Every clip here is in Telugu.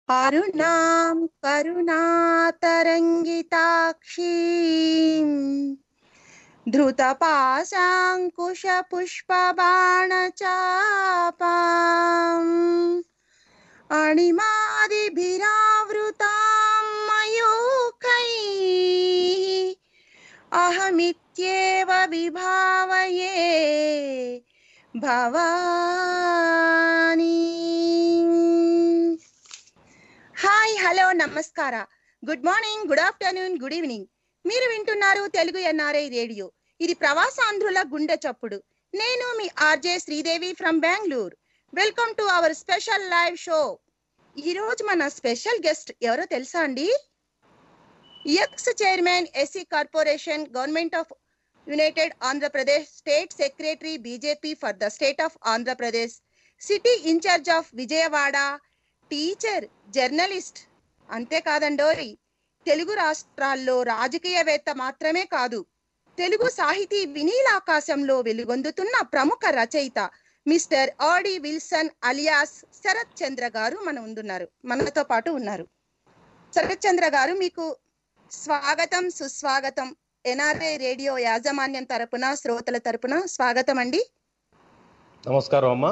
అరుణాం కరుణాతరంగితాక్షీం धृतपाशाङ्कुशपुष्पबाणचापाम् अणिमादिभिरावृतां मयूखैः अहमित्येव विभावये భవానీ హాయ్ హలో నమస్కార good morning good afternoon good evening మీరు వింటున్నారు తెలుగు ఎన్ఆర్ఐ రేడియో ఇది ప్రవాసాంధ్రుల గుండె చప్పుడు నేను మీ RJ Sridevi from Bangalore welcome to our special live show ఈ రోజు మన స్పెషల్ గెస్ట్ ఎవరో తెలుసా అండి ex chairman SC corporation government of united Andhra Pradesh state secretary BJP for the state of Andhra Pradesh city in charge of Vijayawada teacher journalist అంతేకాదండోయ్ తెలుగు రాష్ట్రాల్లో రాజకీయవేత్త మాత్రమే కాదు తెలుగు సాహితీ వినీలాకాశంలో వెలుగొందుతున్న ప్రముఖ రచయిత mister Adi Wilson alias Sarath Chandra గారు మన ముందున్నారు మనతో పాటు ఉన్నారు శరత్ చంద్ర గారు మీకు స్వాగతం సుస్వాగతం ఎన్ఆర్ఐ రేడియో యాజమాన్యం తరపున శ్రోతల తరపున స్వాగతం అండి నమస్కారం అమ్మా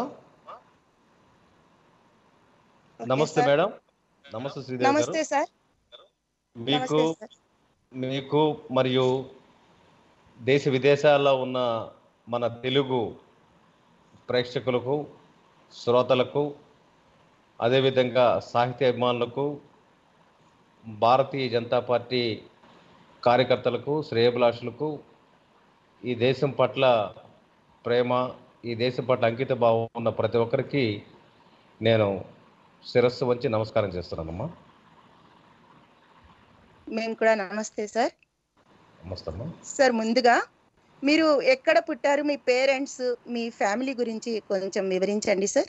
నమస్తే మేడం నమస్తే శ్రీదేవి నమస్తే గారు సార్ మీకు నమస్తే సార్ మీకు మరియు దేశ విదేశాల్లో ఉన్న మన తెలుగు ప్రేక్షకులకు శ్రోతలకు అదేవిధంగా సాహిత్య అభిమానులకు భారతీయ జనతా పార్టీ కార్యకర్తలకు శ్రేయభిలాషులకు ఈ దేశం పట్ల ప్రేమ ఈ దేశం పట్ల అంకిత భావం ఉన్న ప్రతి ఒక్కరికి నేను శిరస్సు వంచి నమస్కారం చేస్తున్నానమ్మా మేము కూడా నమస్తే సార్ నమస్తే అమ్మా సార్ ముందుగా మీరు ఎక్కడ పుట్టారు మీ పేరెంట్స్ మీ ఫ్యామిలీ గురించి కొంచెం వివరించండి సార్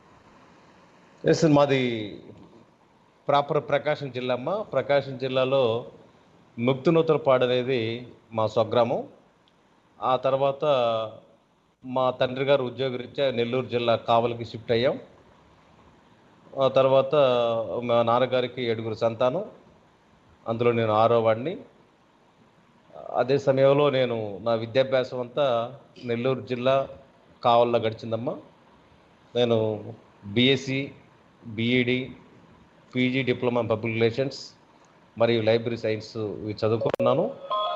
ఎస్ మాది ప్రాపర్ ప్రకాశం జిల్లా అమ్మ ప్రకాశం జిల్లాలో ముక్తినూతలపాడు అనేది మా స్వగ్రామం ఆ తర్వాత మా తండ్రి గారు ఉద్యోగరీత్యా నెల్లూరు జిల్లా కావలికి షిఫ్ట్ అయ్యాం ఆ తర్వాత మా నాన్నగారికి ఏడుగురు సంతానం అందులో నేను ఆరో వాడిని అదే సమయంలో నేను నా విద్యాభ్యాసం అంతా నెల్లూరు జిల్లా కావల్లో గడిచిందమ్మా నేను BSc BEd PG diploma in public relations మరియు లైబ్రరీ సైన్స్ ఇవి చదువుకున్నాను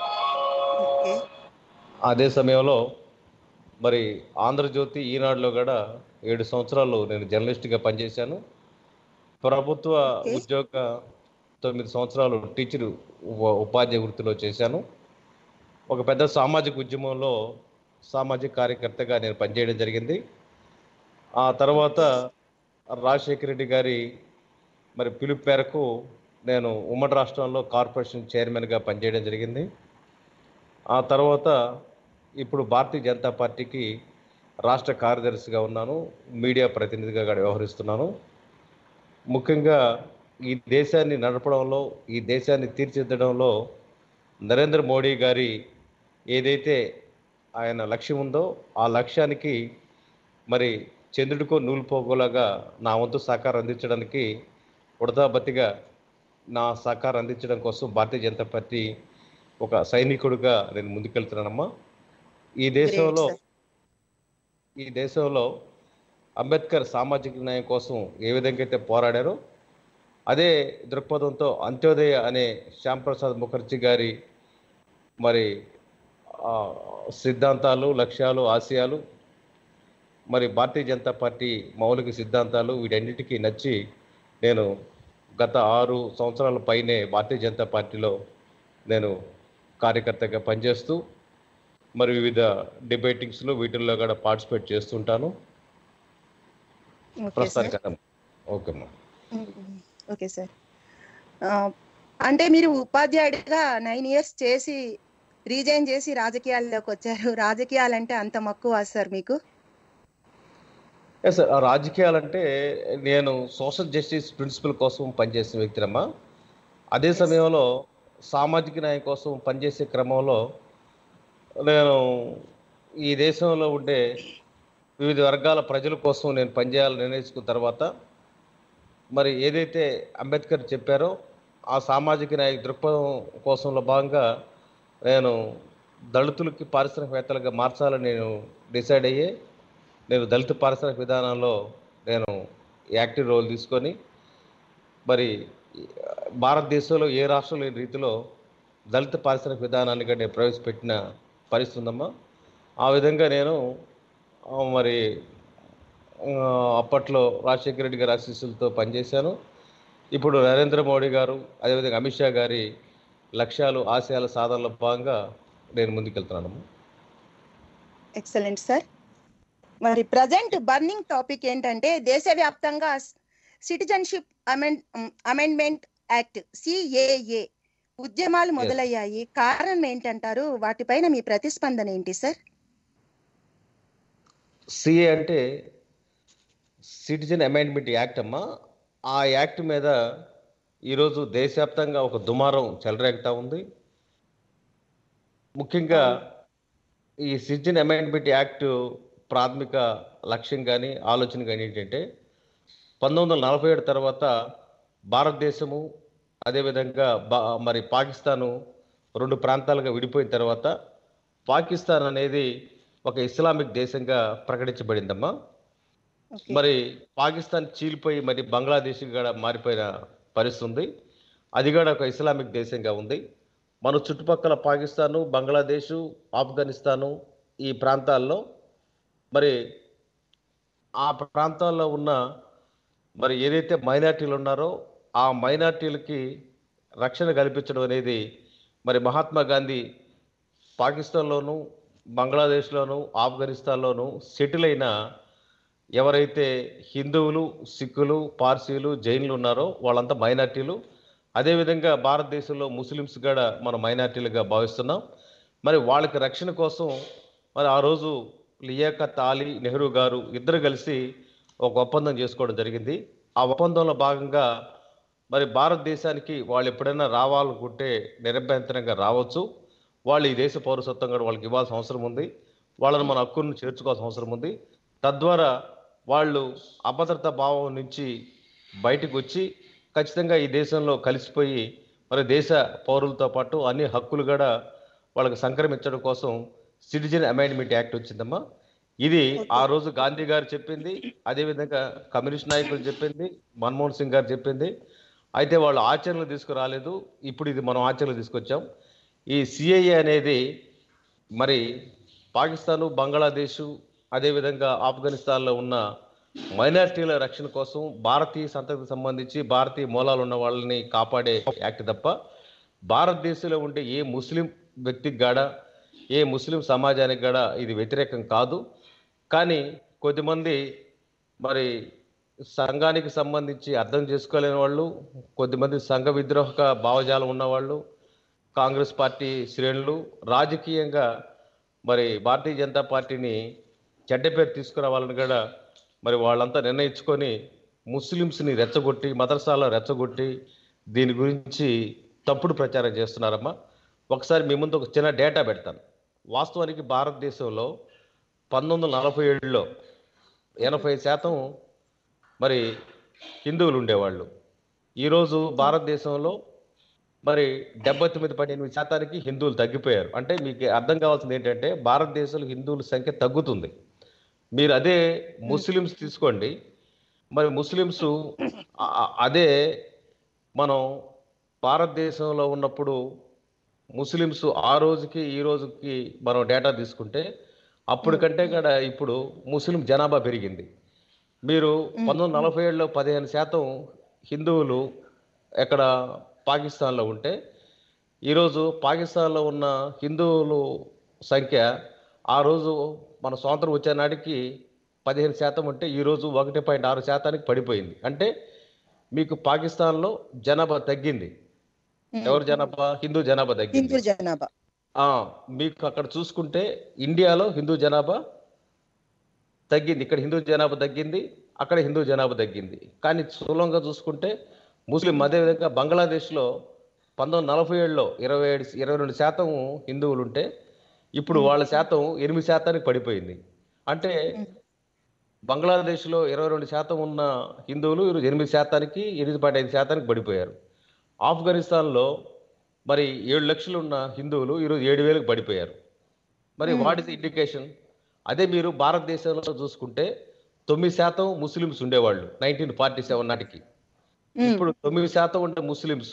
ఓకే అదే సమయంలో మరి ఆంధ్రజ్యోతి ఈనాడులో కూడా ఏడు సంవత్సరాలు నేను జర్నలిస్ట్గా పనిచేశాను ప్రభుత్వ Okay. ఉద్యోగ తొమ్మిది సంవత్సరాలు టీచర్ ఉ- ఉపాధ్యాయ వృత్తిలో చేశాను ఒక పెద్ద సామాజిక ఉద్యమంలో సామాజిక కార్యకర్తగా నేను పనిచేయడం జరిగింది ఆ తర్వాత రాజశేఖర రెడ్డి గారి మరి పిలుపు మేరకు నేను ఉమ్మడి రాష్ట్రంలో కార్పొరేషన్ చైర్మన్గా పనిచేయడం జరిగింది ఆ తర్వాత ఇప్పుడు భారతీయ జనతా పార్టీకి రాష్ట్ర కార్యదర్శిగా ఉన్నాను మీడియా ప్రతినిధిగా కూడా వ్యవహరిస్తున్నాను ముఖ్యంగా ఈ దేశాన్ని నడపడంలో ఈ దేశాన్ని తీర్చిదిద్దడంలో నరేంద్ర మోడీ గారి ఏదైతే ఆయన లక్ష్యం ఉందో ఆ లక్ష్యానికి మరి చంద్రుడికో నూలు పోగోలాగా నా వంతు సహకారం అందించడానికి ఉడతాబత్తిగా నా సహకారం అందించడం కోసం భారతీయ జనతా పార్టీ ఒక సైనికుడిగా నేను ముందుకెళ్తున్నానమ్మా ఈ దేశంలో sir. ఈ దేశంలో అంబేద్కర్ సామాజిక న్యాయం కోసం ఏ విధంగా అయితే పోరాడారో అదే దృక్పథంతో అంత్యోదయ అనే శ్యాంప్రసాద్ ముఖర్జీ గారి మరి ఆ, సిద్ధాంతాలు లక్ష్యాలు ఆశయాలు మరి భారతీయ జనతా పార్టీ మౌలిక సిద్ధాంతాలు వీటన్నిటికీ నచ్చి నేను గత ఆరు సంవత్సరాల పైనే భారతీయ జనతా పార్టీలో నేను కార్యకర్తగా పనిచేస్తూ మరి వివిధ డిబేటింగ్స్లో వీటిల్లో కూడా పార్టిసిపేట్ చేస్తుంటాను ఓకే సార్ ప్రస్తుతానికి ఓకే అమ్మా ఓకే సార్ ఆ, అంటే మీరు ఉపాధ్యాయుడిగా నైన్ ఇయర్స్ చేసి రీజైన్ చేసి రాజకీయాల్లోకి వచ్చారు రాజకీయాలంటే అంత మక్కువ సార్ మీకు ఎస్ రాజకీయాలంటే నేను సోషల్ జస్టిస్ ప్రిన్సిపల్ కోసం పనిచేసిన వ్యక్తినమ్మా అదే సమయంలో సామాజిక న్యాయం కోసం పనిచేసే క్రమంలో నేను ఈ దేశంలో ఉండే వివిధ వర్గాల ప్రజల కోసం నేను పనిచేయాలని నిర్ణయించుకున్న తర్వాత మరి ఏదైతే అంబేద్కర్ చెప్పారో ఆ సామాజిక న్యాయ దృక్పథం కోసంలో భాగంగా నేను దళితులకి పారిశ్రామికవేత్తలుగా మార్చాలని నేను డిసైడ్ అయ్యి నేను దళిత పారిశ్రామిక విధానంలో నేను యాక్టివ్ రోల్ తీసుకొని మరి భారతదేశంలో ఏ రాష్ట్రం లేని రీతిలో దళిత పారిశ్రామిక విధానాన్ని కూడా నేను ప్రవేశపెట్టిన పరిస్థితి ఉందమ్మా ఆ విధంగా నేను ఆ, మరి ఆ, అప్పట్లో రాజశేఖర రెడ్డి గారి ఆశీస్సులతో పనిచేశాను ఇప్పుడు నరేంద్ర మోడీ గారు అదేవిధంగా అమిత్ షా గారి లక్ష్యాలు ఆశయాల సాధనలో భాగంగా నేను ముందుకెళ్తున్నాను ఎక్సలెంట్ సార్ మరి ప్రజెంట్ బర్నింగ్ టాపిక్ ఏంటంటే దేశవ్యాప్తంగా citizenship amend amendment act CAA ఉద్యమాలు మొదలయ్యాయి కారణం ఏంటంటారు వాటిపైన మీ ప్రతిస్పందన ఏంటి సార్ సిఏ అంటే సిటిజన్ అమెండ్మెంట్ యాక్ట్ అమ్మా ఆ యాక్ట్ మీద ఈరోజు దేశవ్యాప్తంగా ఒక దుమారం చెలరేగుతా ఉంది ముఖ్యంగా ఈ సిటిజన్ అమెండ్మెంట్ యాక్ట్ ప్రాథమిక లక్ష్యం కానీ ఆలోచన కానీ ఏంటంటే పంతొమ్మిది వందల నలభై ఏడు తర్వాత భారతదేశము అదేవిధంగా బా మరి పాకిస్తాను రెండు ప్రాంతాలుగా విడిపోయిన తర్వాత పాకిస్తాన్ అనేది ఒక ఇస్లామిక్ దేశంగా ప్రకటించబడిందమ్మా Okay. మరి పాకిస్తాన్ చీలిపోయి మరి బంగ్లాదేశ్ కూడా మారిపోయిన పరిస్థితి ఉంది అది కూడా ఒక ఇస్లామిక్ దేశంగా ఉంది మన చుట్టుపక్కల పాకిస్తాను బంగ్లాదేశ్ ఆఫ్ఘనిస్తాను ఈ ప్రాంతాల్లో మరి ఆ ప్రాంతాల్లో ఉన్న మరి ఏదైతే మైనార్టీలు ఉన్నారో ఆ మైనార్టీలకి రక్షణ కల్పించడం అనేది మరి మహాత్మా గాంధీ పాకిస్తాన్లోను బంగ్లాదేశ్లోను ఆఫ్ఘనిస్తాన్లోను సెటిల్ అయిన ఎవరైతే హిందువులు సిక్కులు పార్సీలు జైన్లు ఉన్నారో వాళ్ళంతా మైనార్టీలు అదేవిధంగా భారతదేశంలో ముస్లిమ్స్ కూడా మనం మైనార్టీలుగా భావిస్తున్నాం మరి వాళ్ళకి రక్షణ కోసం మరి ఆ రోజు లియాఖత్ అలీ నెహ్రూ గారు ఇద్దరు కలిసి ఒక ఒప్పందం చేసుకోవడం జరిగింది ఆ ఒప్పందంలో భాగంగా మరి భారతదేశానికి వాళ్ళు ఎప్పుడైనా రావాలనుకుంటే నిరభ్యంతరంగా రావచ్చు వాళ్ళు ఈ దేశ పౌరసత్వం కూడా వాళ్ళకి ఇవ్వాల్సిన అవసరం ఉంది వాళ్ళని మన హక్కులను చేర్చుకోవాల్సిన అవసరం ఉంది తద్వారా వాళ్ళు అభద్రతా భావం నుంచి బయటకు వచ్చి ఖచ్చితంగా ఈ దేశంలో కలిసిపోయి మరి దేశ పౌరులతో పాటు అన్ని హక్కులు కూడా వాళ్ళకి సంక్రమించడం కోసం సిటిజన్ అమెండ్మెంట్ యాక్ట్ వచ్చిందమ్మా ఇది ఆ రోజు గాంధీ గారు చెప్పింది అదేవిధంగా కమ్యూనిస్ట్ నాయకులు చెప్పింది మన్మోహన్ సింగ్ గారు చెప్పింది అయితే వాళ్ళు ఆచరణలు తీసుకురాలేదు ఇప్పుడు ఇది మనం ఆచరణలు తీసుకొచ్చాం ఈ సిఐఏ అనేది మరి పాకిస్తాను బంగ్లాదేశ్ అదేవిధంగా ఆఫ్ఘనిస్తాన్లో ఉన్న మైనారిటీల రక్షణ కోసం భారతీయ సంతతికి సంబంధించి భారతీయ మూలాలు ఉన్న వాళ్ళని కాపాడే యాక్ట్ తప్ప భారతదేశంలో ఉండే ఏ ముస్లిం వ్యక్తికి గాడ ఏ ముస్లిం సమాజానికి గాడ ఇది వ్యతిరేకం కాదు కానీ కొద్దిమంది మరి సంఘానికి సంబంధించి అర్థం చేసుకోలేని వాళ్ళు కొద్దిమంది సంఘ విద్రోహక భావజాలం ఉన్నవాళ్ళు కాంగ్రెస్ పార్టీ శ్రేణులు రాజకీయంగా మరి భారతీయ జనతా పార్టీని చెడ్డ పేరు తీసుకురావాలని కూడా మరి వాళ్ళంతా నిర్ణయించుకొని ముస్లిమ్స్ని రెచ్చగొట్టి మదర్సాలో రెచ్చగొట్టి దీని గురించి తప్పుడు ప్రచారం చేస్తున్నారమ్మా ఒకసారి మీ ముందు ఒక చిన్న డేటా పెడతాను వాస్తవానికి భారతదేశంలో పంతొమ్మిది వందల నలభై ఏడులో ఎనభై శాతం మరి హిందువులు ఉండేవాళ్ళు ఈరోజు భారతదేశంలో మరి డెబ్బై తొమ్మిది పాయింట్ ఎనిమిది శాతానికి హిందువులు తగ్గిపోయారు అంటే మీకు అర్థం కావాల్సింది ఏంటంటే భారతదేశంలో హిందువుల సంఖ్య తగ్గుతుంది మీరు అదే ముస్లిమ్స్ తీసుకోండి మరి ముస్లిమ్స్ ఆ- ఆ- అదే మనం భారతదేశంలో ఉన్నప్పుడు ముస్లిమ్స్ ఆ రోజుకి ఈ రోజుకి మనం డేటా తీసుకుంటే అప్పుడు కంటే కూడా ఇప్పుడు ముస్లిం జనాభా పెరిగింది మీరు పంతొమ్మిది వందల నలభై ఏడులో పదిహేను శాతం హిందువులు ఎక్కడ పాకిస్తాన్లో ఉంటే ఈరోజు పాకిస్తాన్లో ఉన్న హిందువులు సంఖ్య ఆ రోజు మన స్వాతంత్రం వచ్చే నాటికి పదిహేను శాతం ఉంటే ఈరోజు ఒకటి పాయింట్ ఆరు శాతానికి పడిపోయింది అంటే మీకు పాకిస్తాన్లో జనాభా తగ్గింది ఎవరు జనాభా హిందూ జనాభా తగ్గింది హిందూ జనాభా ఆ, మీకు అక్కడ చూసుకుంటే ఇండియాలో హిందూ జనాభా తగ్గింది ఇక్కడ హిందూ జనాభా తగ్గింది అక్కడ హిందూ జనాభా తగ్గింది కానీ స్థూలంగా చూసుకుంటే ముస్లిం అదేవిధంగా బంగ్లాదేశ్లో పంతొమ్మిది వందల నలభై ఏడులో ఇరవై ఏడు ఇరవై రెండు శాతం హిందువులు ఉంటే ఇప్పుడు వాళ్ళ శాతం ఎనిమిది శాతానికి పడిపోయింది అంటే బంగ్లాదేశ్లో ఇరవై రెండు శాతం ఉన్న హిందువులు ఈరోజు ఎనిమిది శాతానికి ఎనిమిది పాయింట్ ఐదు శాతానికి పడిపోయారు ఆఫ్ఘనిస్తాన్లో మరి ఏడు లక్షలు ఉన్న హిందువులు ఈరోజు ఏడు వేలకు పడిపోయారు మరి Hmm. వాట్ ఇస్ ఇండికేషన్ అదే మీరు భారతదేశంలో చూసుకుంటే తొమ్మిది శాతం ముస్లిమ్స్ ఉండేవాళ్ళు నైన్టీన్ ఫార్టీ సెవెన్ నాటికి ఉమ్, ఇప్పుడు తొమ్మిది శాతం ఉండే ముస్లిమ్స్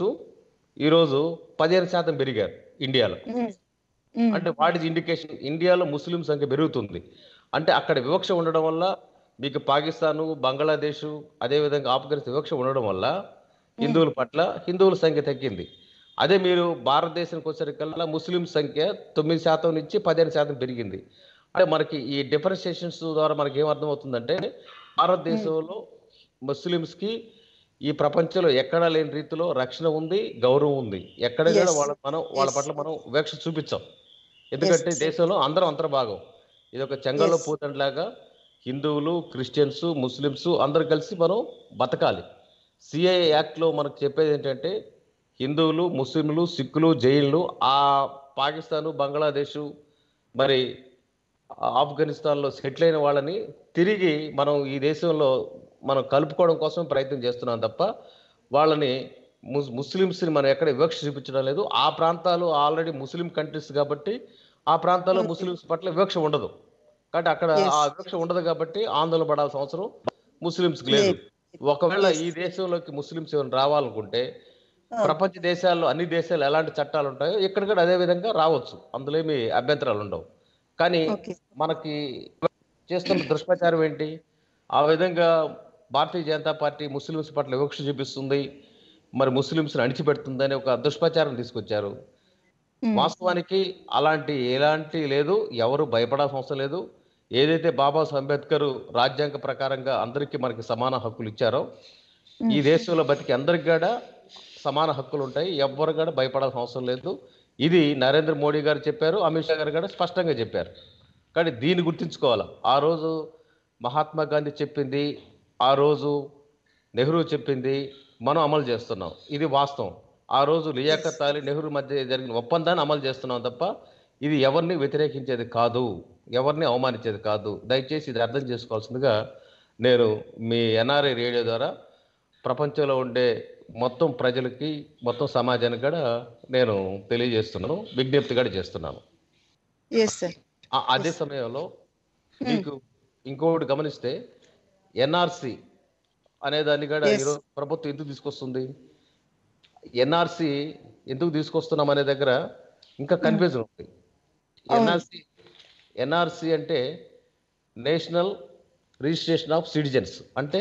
ఈరోజు పదిహేను శాతం పెరిగారు ఇండియాలో ఉమ్, ఉమ్, అంటే వాట్ ఇస్ ఇండికేషన్ ఇండియాలో ముస్లిం సంఖ్య పెరుగుతుంది అంటే అక్కడ వివక్ష ఉండడం వల్ల మీకు పాకిస్తాను బంగ్లాదేశ్ అదేవిధంగా ఆఫ్ఘనిస్తాన్ వివక్ష ఉండడం వల్ల హిందువుల పట్ల హిందువుల సంఖ్య తగ్గింది అదే మీరు భారతదేశానికి వచ్చేసరికల్లా ముస్లిం సంఖ్య తొమ్మిది శాతం నుంచి పదిహేను శాతం పెరిగింది అంటే మనకి ఈ డిఫరెన్షియేషన్స్ ద్వారా మనకి ఏం అర్థమవుతుందంటే భారతదేశంలో ముస్లిమ్స్కి ఈ ప్రపంచంలో ఎక్కడా లేని రీతిలో రక్షణ ఉంది గౌరవం ఉంది ఎక్కడ కూడా Yes. వాళ్ళ మనం వాళ్ళ Yes. పట్ల మనం వివక్ష చూపించాం ఎందుకంటే Yes. దేశంలో అందరం అంతర్భాగం ఇది ఒక చెంగల్లో Yes. పూతంలాగా హిందువులు క్రిస్టియన్స్ ముస్లిమ్స్ అందరు కలిసి మనం బతకాలి సిఐఏ యాక్ట్లో మనకు చెప్పేది ఏంటంటే హిందువులు ముస్లింలు సిక్కులు జైన్లు ఆ పాకిస్తాను బంగ్లాదేశ్ మరి ఆఫ్ఘనిస్తాన్లో సెటిల్ అయిన వాళ్ళని తిరిగి మనం ఈ దేశంలో మనం కలుపుకోవడం కోసం ప్రయత్నం చేస్తున్నాం తప్ప వాళ్ళని ముస్ ముస్లిమ్స్ని మనం ఎక్కడ వివక్ష చూపించడం లేదు ఆ ప్రాంతాలు ఆల్రెడీ ముస్లిం కంట్రీస్ కాబట్టి ఆ ప్రాంతాల్లో Okay. ముస్లిమ్స్ పట్ల వివక్ష ఉండదు కాబట్టి అక్కడ Yes. ఆ వివక్ష ఉండదు కాబట్టి ఆందోళన పడాల్సిన అవసరం ముస్లిమ్స్కి లేదు లేదు. ఒకవేళ Yes. ఈ దేశంలోకి ముస్లిమ్స్ ఏమైనా రావాలనుకుంటే ఆ, ప్రపంచ దేశాల్లో అన్ని దేశాలు ఎలాంటి చట్టాలు ఉంటాయో ఇక్కడ కూడా అదే విధంగా రావచ్చు అందులో ఏమి అభ్యంతరాలు ఉండవు కానీ ఓకే మనకి చేస్తున్న దుష్ప్రచారం ఏంటి ఆ విధంగా భారతీయ జనతా పార్టీ ముస్లిమ్స్ పట్ల వివక్ష చూపిస్తుంది మరి ముస్లిమ్స్ని అణిచిపెడుతుందని ఒక దుష్ప్రచారం తీసుకొచ్చారు ఉమ్, వాస్తవానికి అలాంటి ఎలాంటి లేదు ఎవరు భయపడాల్సిన అవసరం లేదు ఏదైతే బాబాసాహెబ్ అంబేద్కర్ రాజ్యాంగ ప్రకారంగా అందరికీ మనకి సమాన హక్కులు ఇచ్చారో ఈ దేశంలో బతికి అందరికి కూడా సమాన హక్కులు ఉంటాయి ఎవ్వరు కూడా భయపడాల్సిన అవసరం లేదు ఇది నరేంద్ర మోడీ గారు చెప్పారు అమిత్ షా గారు కూడా స్పష్టంగా చెప్పారు కానీ దీన్ని గుర్తుంచుకోవాలి ఆ రోజు మహాత్మా గాంధీ చెప్పింది ఆ రోజు నెహ్రూ చెప్పింది మనం అమలు చేస్తున్నాం ఇది వాస్తవం ఆ రోజు లియాఖత్ అలీ నెహ్రూ మధ్య జరిగిన ఒప్పందాన్ని అమలు చేస్తున్నాం తప్ప ఇది ఎవరిని వ్యతిరేకించేది కాదు ఎవరిని అవమానించేది కాదు దయచేసి ఇది అర్థం చేసుకోవాల్సిందిగా నేను మీ ఎన్ఆర్ఐ రేడియో ద్వారా ప్రపంచంలో ఉండే మొత్తం ప్రజలకి మొత్తం సమాజానికి కూడా నేను తెలియజేస్తున్నాను విజ్ఞప్తి కూడా చేస్తున్నాను ఎస్ సార్ ఆ- అదే సమయంలో మీకు ఇంకొకటి గమనిస్తే ఎన్ఆర్సి అనే దాన్ని కూడా Yes. ఈరోజు ప్రభుత్వం ఎందుకు తీసుకొస్తుంది ఎన్ఆర్సి ఎందుకు తీసుకొస్తున్నాం అనే దగ్గర ఇంకా కన్ఫ్యూజన్ ఉంది అవును. ఎన్ఆర్సి ఎన్ఆర్సి అంటే నేషనల్ రిజిస్ట్రేషన్ ఆఫ్ సిటిజన్స్ అంటే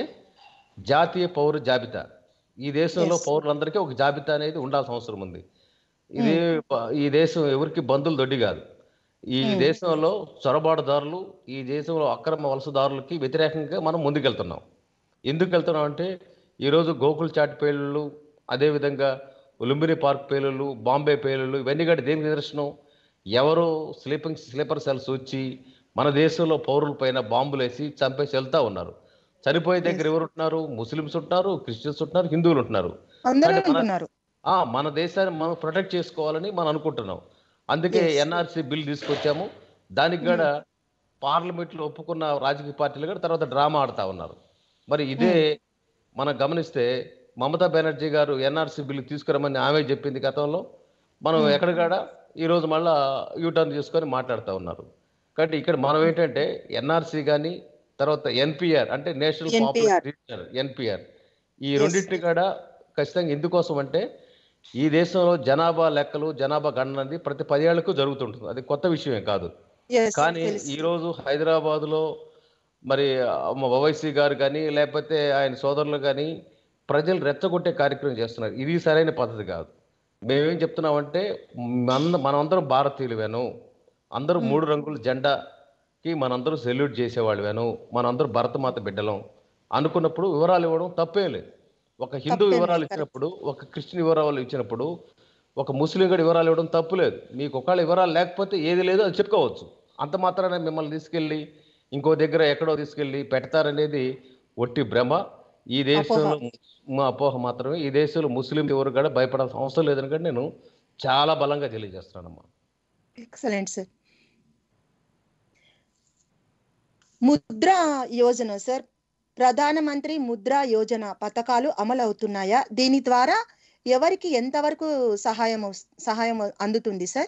జాతీయ పౌర జాబితా ఈ దేశంలో Yes. పౌరులందరికీ ఒక జాబితా అనేది ఉండాల్సిన అవసరం ఉంది ఇది ప- ఈ దేశం ఎవరికి బంధువులు దొడ్డి కాదు ఈ దేశంలో చొరబాటుదారులు ఈ దేశంలో అక్రమ వలసదారులకి వ్యతిరేకంగా మనం ముందుకెళ్తున్నాం ఎందుకు వెళ్తున్నాం అంటే ఈరోజు గోకుల్ చాట్ పేలుళ్ళు అదేవిధంగా లుంబిని పార్క్ పేలుళ్ళు బాంబే పేలుళ్ళు ఇవన్నీ కూడా దేనికి నిదర్శనం ఎవరు స్లీపింగ్ స్లీపర్ సెల్స్ వచ్చి మన దేశంలో పౌరుల పైన బాంబులు వేసి చంపేసి వెళ్తా ఉన్నారు చనిపోయే దగ్గర ఎవరు ఉంటున్నారు ముస్లిమ్స్ ఉంటున్నారు క్రిస్టియన్స్ ఉంటున్నారు హిందువులు ఉంటున్నారు అందరూ అంటే మన- ఉంటున్నారు ఆ మన దేశాన్ని మనం ప్రొటెక్ట్ చేసుకోవాలని మనం అనుకుంటున్నాం అందుకే Yes. ఎన్ఆర్సి బిల్ తీసుకొచ్చాము దానికి కూడా పార్లమెంట్లో ఒప్పుకున్న రాజకీయ పార్టీలు కూడా తర్వాత డ్రామా ఆడుతా ఉన్నారు మరి ఇదే మనం గమనిస్తే మమతా బెనర్జీ గారు ఎన్ఆర్సి బిల్ తీసుకురమని ఆమె చెప్పింది గతంలో మనం ఎక్కడికాడ ఈరోజు మళ్ళా యూటర్న్ చేసుకొని మాట్లాడుతూ ఉన్నారు కాబట్టి ఇక్కడ మనం ఏంటంటే ఎన్ఆర్సి కానీ తర్వాత ఎన్పిఆర్ అంటే national NPR. Population register NPR ఈ Yes. రెండింటిని కూడా ఖచ్చితంగా ఎందుకోసం అంటే ఈ దేశంలో జనాభా లెక్కలు జనాభా గణన అనేది ప్రతి పదేళ్లకు జరుగుతుంటుంది అది కొత్త విషయమే కాదు ఎస్ కానీ ఈ రోజు హైదరాబాద్ లో మరి ఓవైసీ గారు కానీ లేకపోతే ఆయన సోదరులు కానీ ప్రజలు రెచ్చగొట్టే కార్యక్రమం చేస్తున్నారు ఇది సరైన పద్ధతి కాదు మేమేం చెప్తున్నామంటే మన మనమందరం భారతీయులువేను అందరూ మూడు రంగుల జెండాకి మనందరూ సెల్యూట్ చేసేవాళ్ళువేను మనందరూ భరతమాత బిడ్డలం అనుకున్నప్పుడు వివరాలు ఇవ్వడం తప్పేం లేదు ఒక హిందూ తప్పేం వివరాలు లేదు, ఇచ్చినప్పుడు ఒక క్రిస్టియన్ వివరాలు ఇచ్చినప్పుడు ఒక ముస్లిం గడి వివరాలు ఇవ్వడం తప్పు లేదు మీకు ఒకవేళ వివరాలు లేకపోతే ఏది లేదో అది చెప్పుకోవచ్చు అంత మాత్రాన మిమ్మల్ని తీసుకెళ్ళి ఇంకో దగ్గర ఎక్కడో తీసుకెళ్ళి పెడతారనేది ఒట్టి భ్రమ ఈ దేశంలో మా అపోహ మాత్రమే ఈ దేశంలో ముస్లిం ఎవరు కూడా భయపడాల్సిన అవసరం లేదని కూడా నేను చాలా బలంగా తెలియజేస్తున్నానమ్మా excellent sir Mudra Yojana sir ప్రధానమంత్రి ముద్రా యోజన పథకాలు అమలు అవుతున్నాయా దీని ద్వారా ఎవరికి ఎంతవరకు సహాయం వస్- సహాయం అందుతుంది సార్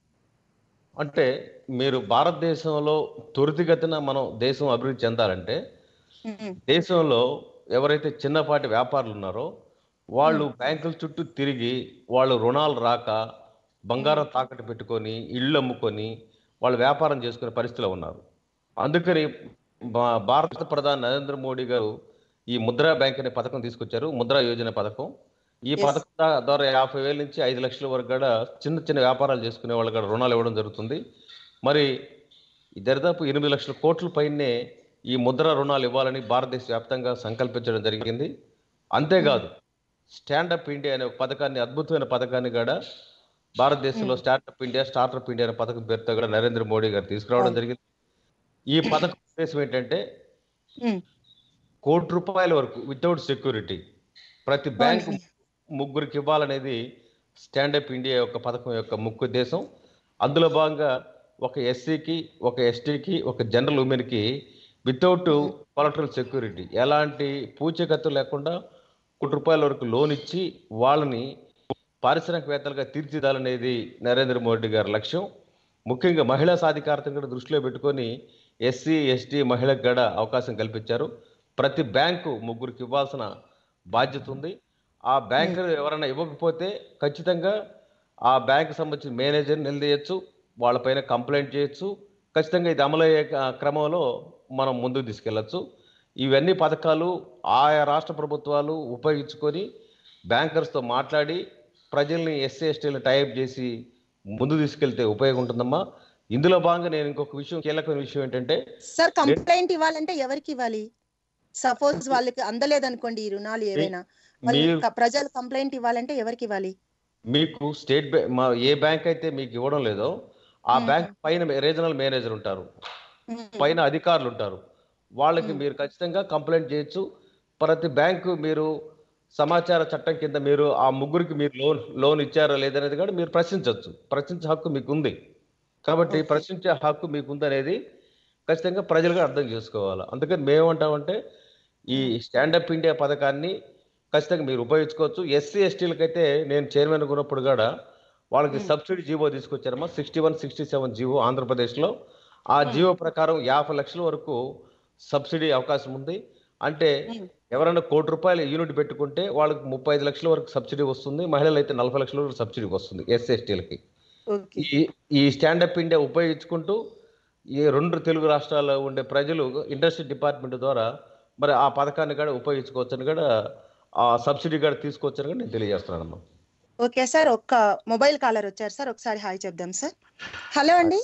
అంటే మీరు భారతదేశంలో త్వరితగతిన మనం దేశం అభివృద్ధి చెందాలంటే ఉమ్, దేశంలో ఎవరైతే చిన్నపాటి వ్యాపారులు ఉన్నారో వాళ్ళు బ్యాంకుల చుట్టూ తిరిగి వాళ్ళు రుణాలు రాక బంగారం తాకట్టు పెట్టుకొని ఇళ్ళు అమ్ముకొని వాళ్ళు వ్యాపారం చేసుకునే పరిస్థితిలో ఉన్నారు అందుకని భా- భారత ప్రధాని నరేంద్ర మోడీ గారు ఈ ముద్రా బ్యాంక్ అనే పథకం తీసుకొచ్చారు ముద్రా యోజన పథకం ఈ Yes. పథకం దా- ద్వారా యాభై వేల నుంచి ఐదు లక్షల వరకు కూడా చిన్న చిన్న వ్యాపారాలు చేసుకునే వాళ్ళు కూడా రుణాలు ఇవ్వడం జరుగుతుంది మరి ఈ దరిదాపు ఎనిమిది లక్షల కోట్ల పైనే ఈ ముద్ర రుణాలు ఇవ్వాలని భారతదేశ వ్యాప్తంగా సంకల్పించడం జరిగింది అంతేకాదు స్టాండప్ ఇండియా అనే ఒక పథకాన్ని అద్భుతమైన పథకాన్ని కూడా భారతదేశంలో స్టార్టప్ ఇండియా స్టార్టప్ ఇండియా అనే పథకం పేరుతో కూడా నరేంద్ర మోడీ గారు తీసుకురావడం అవును. జరిగింది ఈ పథకం ఉద్దేశం ఏంటంటే ఉమ్, కోటి రూపాయల వరకు వితౌట్ సెక్యూరిటీ ప్రతి బ్యాంకు అవును ముగ్గురికి ఇవ్వాలనేది స్టాండప్ ఇండియా యొక్క పథకం యొక్క ముఖ్య ఉద్దేశం అందులో భాగంగా ఒక ఎస్సీకి ఒక ఎస్టీకి ఒక జనరల్ ఉమెన్కి వితౌట్ కొలటరల్ సెక్యూరిటీ ఎలాంటి పూచకత్తు లేకుండా కోటి రూపాయల వరకు లోన్ ఇచ్చి వాళ్ళని పారిశ్రామికవేత్తలుగా తీర్చిదాలనేది నరేంద్ర మోడీ గారి లక్ష్యం ముఖ్యంగా మహిళా సాధికారతను కూడా దృష్టిలో పెట్టుకొని ఎస్సీ ఎస్టీ మహిళకు కూడా అవకాశం కల్పించారు ప్రతి బ్యాంకు ముగ్గురికి ఇవ్వాల్సిన బాధ్యత ఉంది ఆ బ్యాంకు ఎవరైనా ఇవ్వకపోతే ఖచ్చితంగా ఆ బ్యాంకు సంబంధించిన మేనేజర్ నిలదీయచ్చు వాళ్ళపైన కంప్లైంట్ చేయొచ్చు ఖచ్చితంగా ఇది అమలయ్యే క- క్రమంలో మనం ముందుకు తీసుకెళ్లొచ్చు ఇవన్నీ పథకాలు ఆయా రాష్ట్ర ప్రభుత్వాలు ఉపయోగించుకొని బ్యాంకర్స్తో మాట్లాడి ప్రజల్ని ఎస్సీ ఎస్టీలను టైప్ చేసి ముందు తీసుకెళ్తే ఉపయోగం ఉంటుందమ్మా ఇందులో భాగంగా నేను ఇంకొక విషయం కీలకమైన విషయం ఏంటంటే సార్ కంప్లైంట్ ఇవ్వాలంటే ఎవరికి ఇవ్వాలి సపోజ్ వాళ్ళకి అందలేదనుకోండి ఈ రుణాలు ఏవైనా మరి మీరు క- ప్రజలు కంప్లైంట్ ఇవ్వాలంటే ఎవరికి ఇవ్వాలి మీకు స్టేట్ బ్యాంక్ మా ఏ బ్యాంక్ అయితే మీకు ఇవ్వడం లేదో ఆ మ్మ్. బ్యాంక్ పైన రీజనల్ మేనేజర్ ఉంటారు ఉమ్, పైన అధికారులు ఉంటారు వాళ్ళకి మ్మ్. మీరు ఖచ్చితంగా కంప్లైంట్ చేయొచ్చు ప్రతి బ్యాంకు మీరు సమాచార చట్టం కింద మీరు ఆ ముగ్గురికి మీరు లోన్ లోన్ ఇచ్చారా లేదనేది కూడా మీరు ప్రశ్నించవచ్చు ప్రశ్నించే హక్కు మీకు ఉంది కాబట్టి Okay. ప్రశ్నించే హక్కు మీకు ఉందనేది ఖచ్చితంగా ప్రజలుగా అర్థం చేసుకోవాలి అందుకని మేమేమంటామంటే ఈ స్టాండప్ ఇండియా పథకాన్ని ఖచ్చితంగా మీరు ఉపయోగించుకోవచ్చు ఎస్సీ ఎస్టీలకైతే నేను చైర్మన్ ఉన్నప్పుడు కూడా వాళ్ళకి Hmm. సబ్సిడీ జీవో తీసుకొచ్చారమ్మా sixty one sixty seven GO ఆంధ్రప్రదేశ్లో ఆ Hmm. జీవో ప్రకారం యాభై లక్షల వరకు సబ్సిడీ అవకాశం ఉంది అంటే ఉమ్, ఎవరైనా కోటి రూపాయలు యూనిట్ పెట్టుకుంటే వాళ్ళకి ముప్పై ఐదు లక్షల వరకు సబ్సిడీ వస్తుంది మహిళలు అయితే నలభై లక్షల వరకు సబ్సిడీ వస్తుంది ఎస్సీ ఎస్టీలకి ఓకే ఈ ఈ స్టాండప్ ఇండియా ఉపయోగించుకుంటూ ఈ రెండు తెలుగు రాష్ట్రాల్లో ఉండే ప్రజలు ఇండస్ట్రీ డిపార్ట్మెంట్ ద్వారా మరి ఆ పథకాన్ని కూడా ఉపయోగించుకోవచ్చని కూడా ఆ సబ్సిడీ కూడా తీసుకోవచ్చని కూడా నేను తెలియజేస్తున్నానమ్మా ఓకే సార్ ఒక్క మొబైల్ కాలర్ వచ్చారు సార్ ఒకసారి హాయ్ చెప్దాం సార్ హలో అండి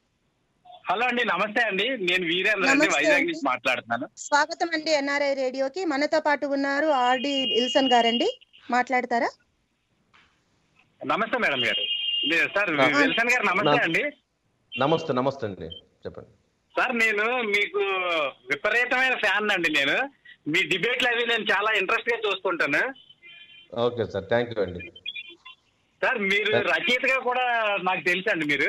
హలో అండి నమస్తే అండి నేను వీరేంద్ర అండి నమస్తే వైజాగ్ అండి. నుంచి మాట్లాడుతున్నాను స్వాగతం అండి ఎన్ఆర్ఐ రేడియోకి మనతో పాటు ఉన్నారు ఆర్డి విల్సన్ గారండి మాట్లాడతారా నమస్తే మేడం గారు లే- సార్ ఆ. విల్సన్ గారు నమస్తే నా- అండి నమస్తే నమస్తే అండి చెప్పండి సార్ నేను మీకు విపరీతమైన ఫ్యాన్ అండి నేను మీ డిబేట్లు అవి నేను చాలా ఇంట్రెస్ట్ గా చూస్తుంటాను ఓకే సార్ థ్యాంక్ యూ అండి సార్ మీరు సార్. రచయితగా కూడా నాకు తెలుసు అండి మీరు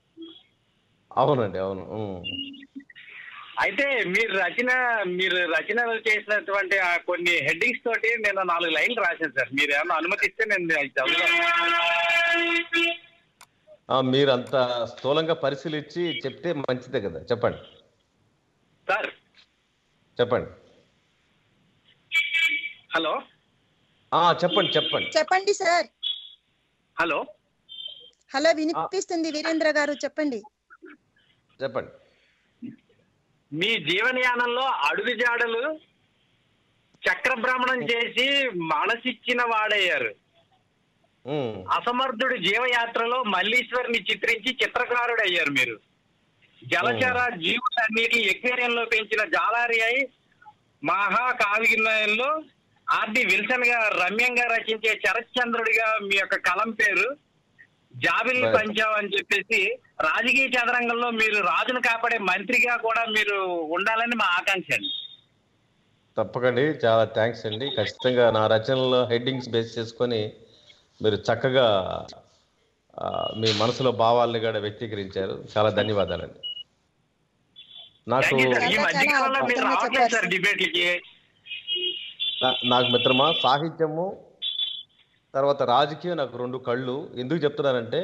అవునండి అవును ఉమ్. అయితే మీరు రచన మీరు రచనలు చేసినటువంటి ఆ కొన్ని హెడ్డింగ్స్ తోటి నేను నాలుగు లైన్లు రాశాను సార్ మీరు ఏమైనా అనుమతిస్తే నేను అది చదువుతాను ఆ, మీరు అంత స్థూలంగా పరిశీలించి చెప్తే మంచిదే కదా చెప్పండి సార్ చెప్పండి హలో ఆ, చెప్పండి చెప్పండి చెప్పండి సార్ హలో హలో వినిపిస్తుంది వీరేంద్ర గారు చెప్పండి చెప్పండి మీ జీవనయానంలో అడుగు జాడలు చక్రభ్రమణం చేసి మనసిచ్చిన వాడయ్యారు ఉమ్. అసమర్థుడి జీవయాత్రలో మల్లీశ్వరిని చిత్రించి చిత్రకారుడు అయ్యారు మీరు జలచర జీవులన్నిటి ఎక్వేరియంలో పెంచిన జాలారి అయి మహాకావ్యంలో ఆర్డి విల్సన్ గా రమ్యంగా రచించే శరశ్చంద్రుడిగా మీ యొక్క కలం పేరు జాబిల్లి Right. పంచావ్ అని చెప్పేసి రాజకీయ చదరంగంలో మీరు రాజును కాపాడే మంత్రిగా కూడా మీరు ఉండాలని మా ఆకాంక్ష అండి తప్పకండి చాలా థ్యాంక్స్ అండి ఖచ్చితంగా నా రచనలో హెడ్డింగ్స్ బేస్ చేసుకొని మీరు చక్కగా ఆ, మీ మనసులో భావాల్ని కూడా వ్యక్తీకరించారు చాలా ధన్యవాదాలండి నాకు థ్యాంక్ యూ సార్ ఈ చాలా మధ్య చాలా కాలంలో మీరు అద్భుతంగా రావట్లేదు చెప్పారు సార్ సార్. డిబేట్లకి నా- నాకు మిత్రమా సాహిత్యము తర్వాత రాజకీయం నాకు రెండు కళ్ళు ఎందుకు చెప్తున్నానంటే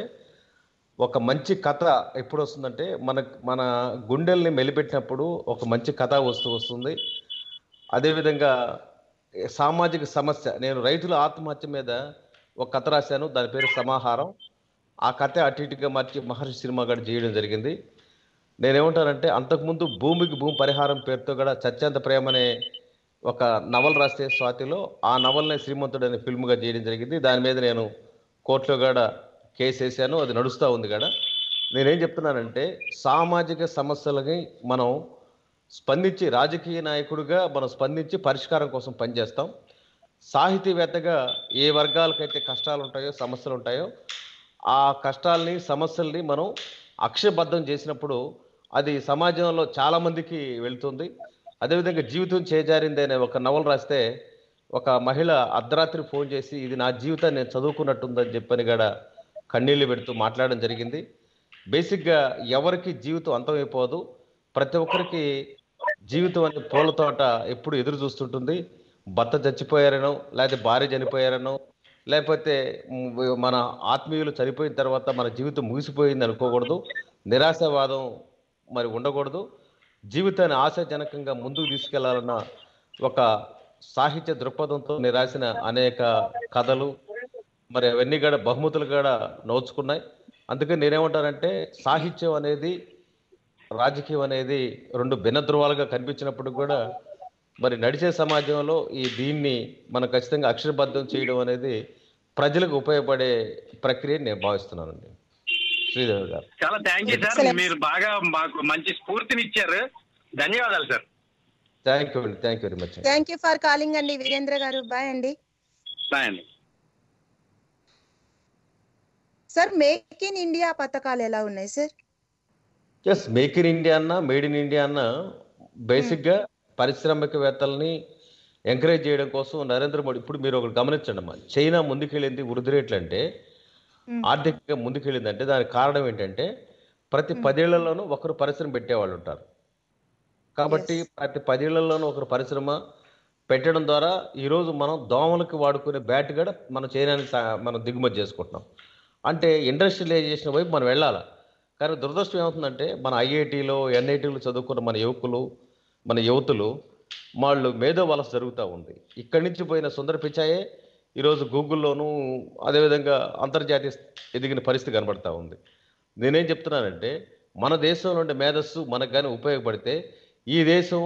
ఒక మంచి కథ ఎప్పుడు వస్తుందంటే మన మన గుండెల్ని మెలిపెట్టినప్పుడు ఒక మంచి కథ వస్తూ వస్తుంది అదేవిధంగా ఏ సామాజిక సమస్య నేను రైతుల ఆత్మహత్య మీద ఒక కథ రాశాను దాని పేరు సమాహారం ఆ కథ అటు ఇటుగా మార్చి మహర్షి సినిమా కూడా చేయడం జరిగింది నేనేమంటానంటే అంతకుముందు భూమికి భూమి పరిహారం పేరుతో కూడా చచ్చేంత ప్రేమ అనే ఒక నవల రాస్తే స్వాతిలో ఆ నవల్ని శ్రీమంతుడు అనే ఫిల్మ్గా చేయడం జరిగింది దాని మీద నేను కోర్టులో కూడా కేసు వేసాను అది నడుస్తూ ఉంది కూడా నేనేం చెప్తున్నానంటే సామాజిక సమస్యలకి మనం స్పందించి రాజకీయ నాయకుడిగా మనం స్పందించి పరిష్కారం కోసం పనిచేస్తాం సాహితీవేత్తగా ఏ వర్గాలకైతే కష్టాలు ఉంటాయో సమస్యలు ఉంటాయో ఆ కష్టాల్ని సమస్యల్ని మనం అక్షయబద్ధం చేసినప్పుడు అది సమాజంలో చాలా మందికి వెళ్తుంది అదేవిధంగా జీవితం చేజారింది అనే ఒక నవల రాస్తే ఒక మహిళ అర్ధరాత్రి ఫోన్ చేసి ఇది నా జీవితాన్ని నేను చదువుకున్నట్టుందని చెప్పని కూడా కన్నీళ్లు పెడుతూ మాట్లాడడం జరిగింది బేసిక్గా ఎవరికి జీవితం అంతమైపోదు ప్రతి ఒక్కరికి జీవితం అనే పూల తోట ఎప్పుడు ఎదురు చూస్తుంటుంది భర్త చచ్చిపోయారనో లేకపోతే భార్య చనిపోయారనో లేకపోతే మ్, మన ఆత్మీయులు చనిపోయిన తర్వాత మన జీవితం ముగిసిపోయింది అనుకోకూడదు నిరాశావాదం మరి ఉండకూడదు జీవితాన్ని ఆశాజనకంగా ముందుకు తీసుకెళ్లాలన్న ఒక సాహిత్య దృక్పథంతో నేను రాసిన అనేక కథలు మరి అవన్నీ కూడా బహుమతులు కూడా నోచుకున్నాయి అందుకని నేనేమంటానంటే సాహిత్యం అనేది రాజకీయం అనేది రెండు భిన్న ధృవాలుగా కనిపించినప్పుడు కూడా మరి నడిచే సమాజంలో ఈ దీన్ని మనం ఖచ్చితంగా అక్షరబద్ధం చేయడం అనేది ప్రజలకు ఉపయోగపడే ప్రక్రియ నేను భావిస్తున్నానండి శ్రీదేవి గారు చాలా థ్యాంక్ యూ సార్ Excellent. మీరు బాగా మాకు మంచి స్ఫూర్తిని ఇచ్చారు ధన్యవాదాలు సార్ థ్యాంక్ యూ అండి thank you very much thank you for calling అండి వీరేంద్ర గారు బాయ్ అండి బాయ్ అండి సార్ మేక్ ఇన్ ఇండియా పథకాలు ఎలా ఉన్నాయి sir yes make in India అన్న మేడ్ ఇన్ ఇండియా అన్న బేసిక్గా పారిశ్రామికవేత్తల్ని ఎంకరేజ్ చేయడం కోసం నరేంద్ర మోడీ ఇప్పుడు మీరు ఒకటి గమనించండి అమ్మా చైనా ముందుకెళ్ళింది వృద్ధి రేట్లు అంటే Hmm. ఆర్థికంగా ముందుకెళ్ళిందంటే దానికి కారణం ఏంటంటే ప్రతి పదేళ్లలోనూ ఒకరు పరిశ్రమ పెట్టేవాళ్ళు ఉంటారు కాబట్టి Yes. ప్రతి పదేళ్లలోనూ ఒకరు పరిశ్రమ పెట్టడం ద్వారా ఈరోజు మనం దోమలకు వాడుకునే బ్యాట్ కూడా మనం చైనానికి సా- మనం దిగుమతి చేసుకుంటున్నాం అంటే ఇండస్ట్రియలైజేషన్ వైపు మనం వెళ్ళాలి కానీ దురదృష్టం ఏమవుతుందంటే మన ఐఐటీలో ఎన్ఐటీలో చదువుకున్న మన యువకులు మన యువతులు వాళ్ళు మేధో వలస జరుగుతూ ఉంది ఇక్కడి నుంచి పోయిన సుందర పిచాయే ఈరోజు గూగుల్లోనూ అదేవిధంగా అంతర్జాతీయ ఎదిగిన పరిస్థితి కనబడతా ఉంది నేనేం చెప్తున్నానంటే మన దేశంలో ఉండే మేధస్సు మనకు కానీ ఉపయోగపడితే ఈ దేశం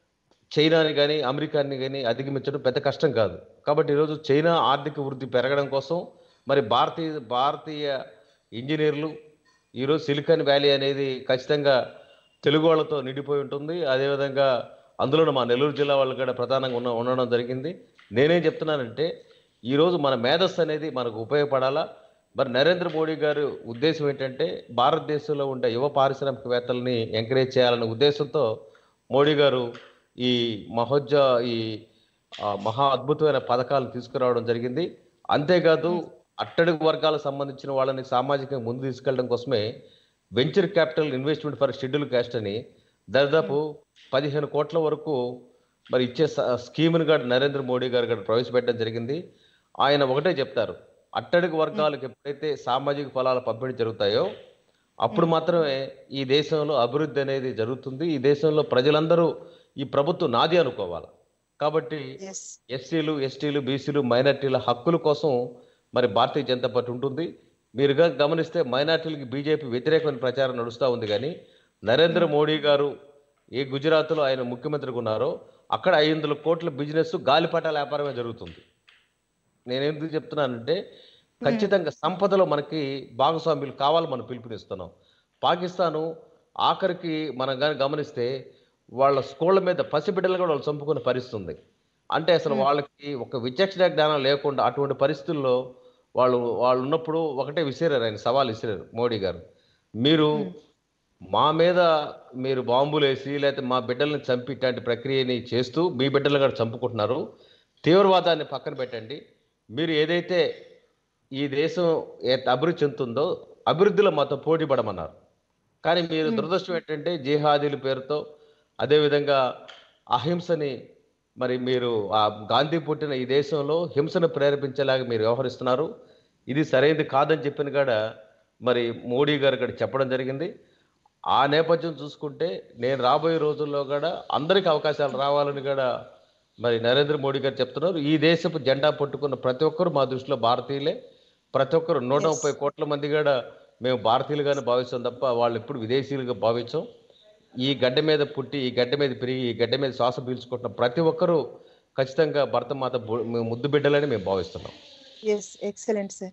చైనాని కానీ అమెరికాని కానీ అధిగమించడం పెద్ద కష్టం కాదు కాబట్టి ఈరోజు చైనా ఆర్థిక వృద్ధి పెరగడం కోసం మరి భారతీయ భారతీయ ఇంజనీర్లు ఈరోజు సిలికాన్ వ్యాలీ అనేది ఖచ్చితంగా తెలుగు వాళ్ళతో నిండిపోయి ఉంటుంది అదేవిధంగా అందులో మా నెల్లూరు జిల్లా వాళ్ళు కూడా ప్రధానంగా ఉన్న ఉండడం జరిగింది నేనేం చెప్తున్నానంటే ఈరోజు మన మేధస్సు అనేది మనకు ఉపయోగపడాలా మరి నరేంద్ర మోడీ గారు ఉద్దేశం ఏంటంటే భారతదేశంలో ఉండే యువ పారిశ్రామికవేత్తల్ని ఎంకరేజ్ చేయాలనే ఉద్దేశంతో మోడీ గారు ఈ మహోజ్జ ఈ ఆ, మహా అద్భుతమైన పథకాలను తీసుకురావడం జరిగింది అంతేకాదు అట్టడుగు వర్గాలకు సంబంధించిన వాళ్ళని సామాజికంగా ముందు తీసుకెళ్ళడం కోసమే venture capital investment for schedule caste అని దాదాపు పదిహేను కోట్ల వరకు మరి ఇచ్చే స- స్కీమ్ని కూడా నరేంద్ర మోడీ గారు కూడా ప్రవేశపెట్టడం జరిగింది ఆయన ఒకటే చెప్తారు అట్టడుగు వర్గాలకు ఎప్పుడైతే సామాజిక ఫలాలు పంపిణీ జరుగుతాయో అప్పుడు మాత్రమే ఈ దేశంలో అభివృద్ధి అనేది జరుగుతుంది ఈ దేశంలో ప్రజలందరూ ఈ ప్రభుత్వం నాది అనుకోవాలి కాబట్టి ఎస్ ఎస్సీలు ఎస్టీలు బీసీలు మైనార్టీల హక్కుల కోసం మరి భారతీయ జనతా పార్టీ ఉంటుంది మీరుగా గమనిస్తే మైనార్టీలకి బీజేపీ వ్యతిరేకమైన ప్రచారం నడుస్తూ ఉంది కానీ నరేంద్ర మోడీ గారు ఏ గుజరాత్లో ఆయన ముఖ్యమంత్రిగా ఉన్నారో అక్కడ ఐదు వందల కోట్ల బిజినెస్ గాలిపటాల వ్యాపారమే జరుగుతుంది నేను ఎందుకు చెప్తున్నానంటే ఖచ్చితంగా సంపదలో మనకి భాగస్వామ్యులు కావాలి మనం పిలుపునిస్తున్నాం పాకిస్తాను ఆఖరికి మనం కానీ గమనిస్తే వాళ్ళ స్కూళ్ళ మీద పసిబిడ్డలు కూడా వాళ్ళు చంపుకునే పరిస్థితి ఉంది అంటే అసలు వాళ్ళకి ఒక విచక్షణ జ్ఞానం లేకుండా అటువంటి పరిస్థితుల్లో వాళ్ళు వాళ్ళు ఉన్నప్పుడు ఒకటే విసిరారు ఆయన సవాల్ విసిరారు మోడీ గారు మీరు మా మీద మీరు బాంబులు వేసి లేకపోతే మా బిడ్డల్ని చంపి ఇట్లాంటి ప్రక్రియని చేస్తూ మీ బిడ్డలు కూడా చంపుకుంటున్నారు తీవ్రవాదాన్ని పక్కన పెట్టండి మీరు ఏదైతే ఈ దేశం ఏ అభివృద్ధి చెందుతుందో అభివృద్ధిలో మాతో పోటీ పడమన్నారు కానీ మీరు దురదృష్టం ఏంటంటే జిహాదీల పేరుతో అదేవిధంగా అహింసని మరి మీరు ఆ గాంధీ పుట్టిన ఈ దేశంలో హింసను ప్రేరేపించేలాగా మీరు వ్యవహరిస్తున్నారు ఇది సరైనది కాదని చెప్పిన కాడ మరి మోడీ గారు ఇక్కడ చెప్పడం జరిగింది ఆ నేపథ్యం చూసుకుంటే నేను రాబోయే రోజుల్లో కూడా అందరికీ అవకాశాలు రావాలని కూడా మరి నరేంద్ర మోడీ గారు చెప్తున్నారు ఈ దేశపు జెండా పట్టుకున్న ప్రతి ఒక్కరు మా దృష్టిలో భారతీయులే ప్రతి ఒక్కరు నూట Yes. ముప్పై కోట్ల మంది కూడా మేము భారతీయులుగానే భావిస్తాం తప్ప వాళ్ళు ఎప్పుడు విదేశీయులుగా భావించాం ఈ గడ్డ మీద పుట్టి ఈ గడ్డ మీద పెరిగి ఈ గడ్డ మీద శ్వాస పీల్చుకుంటున్న ప్రతి ఒక్కరూ ఖచ్చితంగా భరతమాత బు- ముద్దు బిడ్డలని మేము భావిస్తున్నాం ఎస్ ఎక్సలెంట్ సార్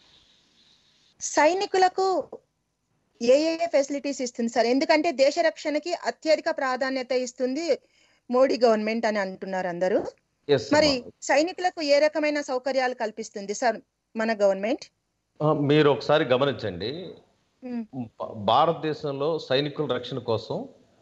సైనికులకు ఏ ఏ ఫెసిలిటీస్ ఇస్తుంది సార్ ఎందుకంటే దేశ రక్షణకి అత్యధిక ప్రాధాన్యత ఇస్తుంది మోడీ గవర్నమెంట్ అని అంటున్నారు అందరూ Yes, మరి అమ్మా. సైనికులకు ఏ రకమైన సౌకర్యాలు కల్పిస్తుంది సార్ మన గవర్నమెంట్ ఆ, మీరు ఒకసారి గమనించండి భా- భారతదేశంలో సైనికుల రక్షణ కోసం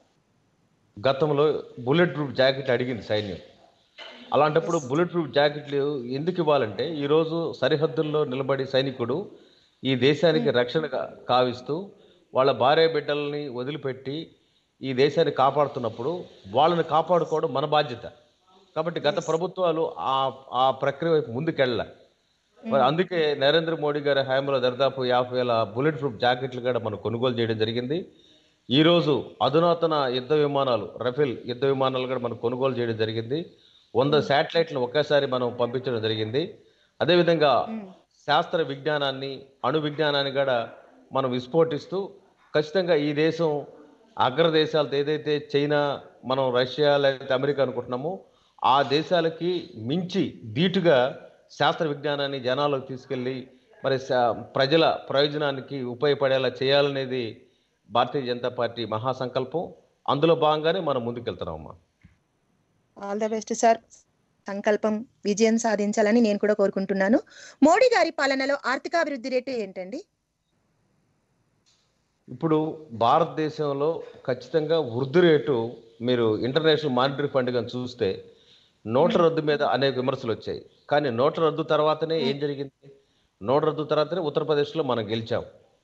గతంలో బుల్లెట్ ప్రూఫ్ జాకెట్ అడిగింది సైన్యం అలాంటప్పుడు బుల్లెట్ ప్రూఫ్ జాకెట్లు ఎందుకు ఇవ్వాలంటే ఈరోజు సరిహద్దుల్లో నిలబడి సైనికుడు ఈ దేశానికి రక్షణ కా- కావిస్తూ వాళ్ళ భార్య బిడ్డల్ని వదిలిపెట్టి ఈ దేశాన్ని కాపాడుతున్నప్పుడు వాళ్ళని కాపాడుకోవడం మన బాధ్యత కాబట్టి గత ప్రభుత్వాలు ఆ ఆ ప్రక్రియ వైపు ముందుకెళ్ళ మరి అందుకే నరేంద్ర మోడీ గారి హయాంలో దరిదాపు యాభై వేల బుల్లెట్ ప్రూఫ్ జాకెట్లు కూడా మనం కొనుగోలు చేయడం జరిగింది ఈ రోజు అధునాతన యుద్ధ విమానాలు రఫేల్ యుద్ధ విమానాలు కూడా మనం కొనుగోలు చేయడం జరిగింది వంద శాటిలైట్లను ఒకేసారి మనం పంపించడం జరిగింది అదేవిధంగా శాస్త్ర విజ్ఞానాన్ని అణు విజ్ఞానాన్ని కూడా మనం విస్ఫోటిస్తూ ఖచ్చితంగా ఈ దేశం అగ్రదేశాలతో ఏదైతే చైనా మనం రష్యా లేకపోతే అమెరికా అనుకుంటున్నామో ఆ దేశాలకి మించి ధీటుగా శాస్త్ర విజ్ఞానాన్ని జనాలకు తీసుకెళ్ళి మరి శా- ప్రజల ప్రయోజనానికి ఉపయోగపడేలా చేయాలనేది భారతీయ జనతా పార్టీ మహాసంకల్పం అందులో భాగంగానే మనం ముందుకెళ్తున్నామమ్మా ఆల్ ద బెస్ట్ సార్ సంకల్పం విజయం సాధించాలని నేను కూడా కోరుకుంటున్నాను మోడీ గారి పాలనలో ఆర్థికాభివృద్ధి రేటు ఏంటండి ఇప్పుడు భారతదేశంలో ఖచ్చితంగా వృద్ధి రేటు మీరు ఇంటర్నేషనల్ మానిటరీ ఫండ్ కానీ చూస్తే నోట్ల రద్దు మీద అనేక విమర్శలు వచ్చాయి కానీ నోట్ల రద్దు తర్వాతనే ఏం జరిగింది నోట్ల రద్దు తర్వాతనే ఉత్తరప్రదేశ్లో మనం గెలిచాం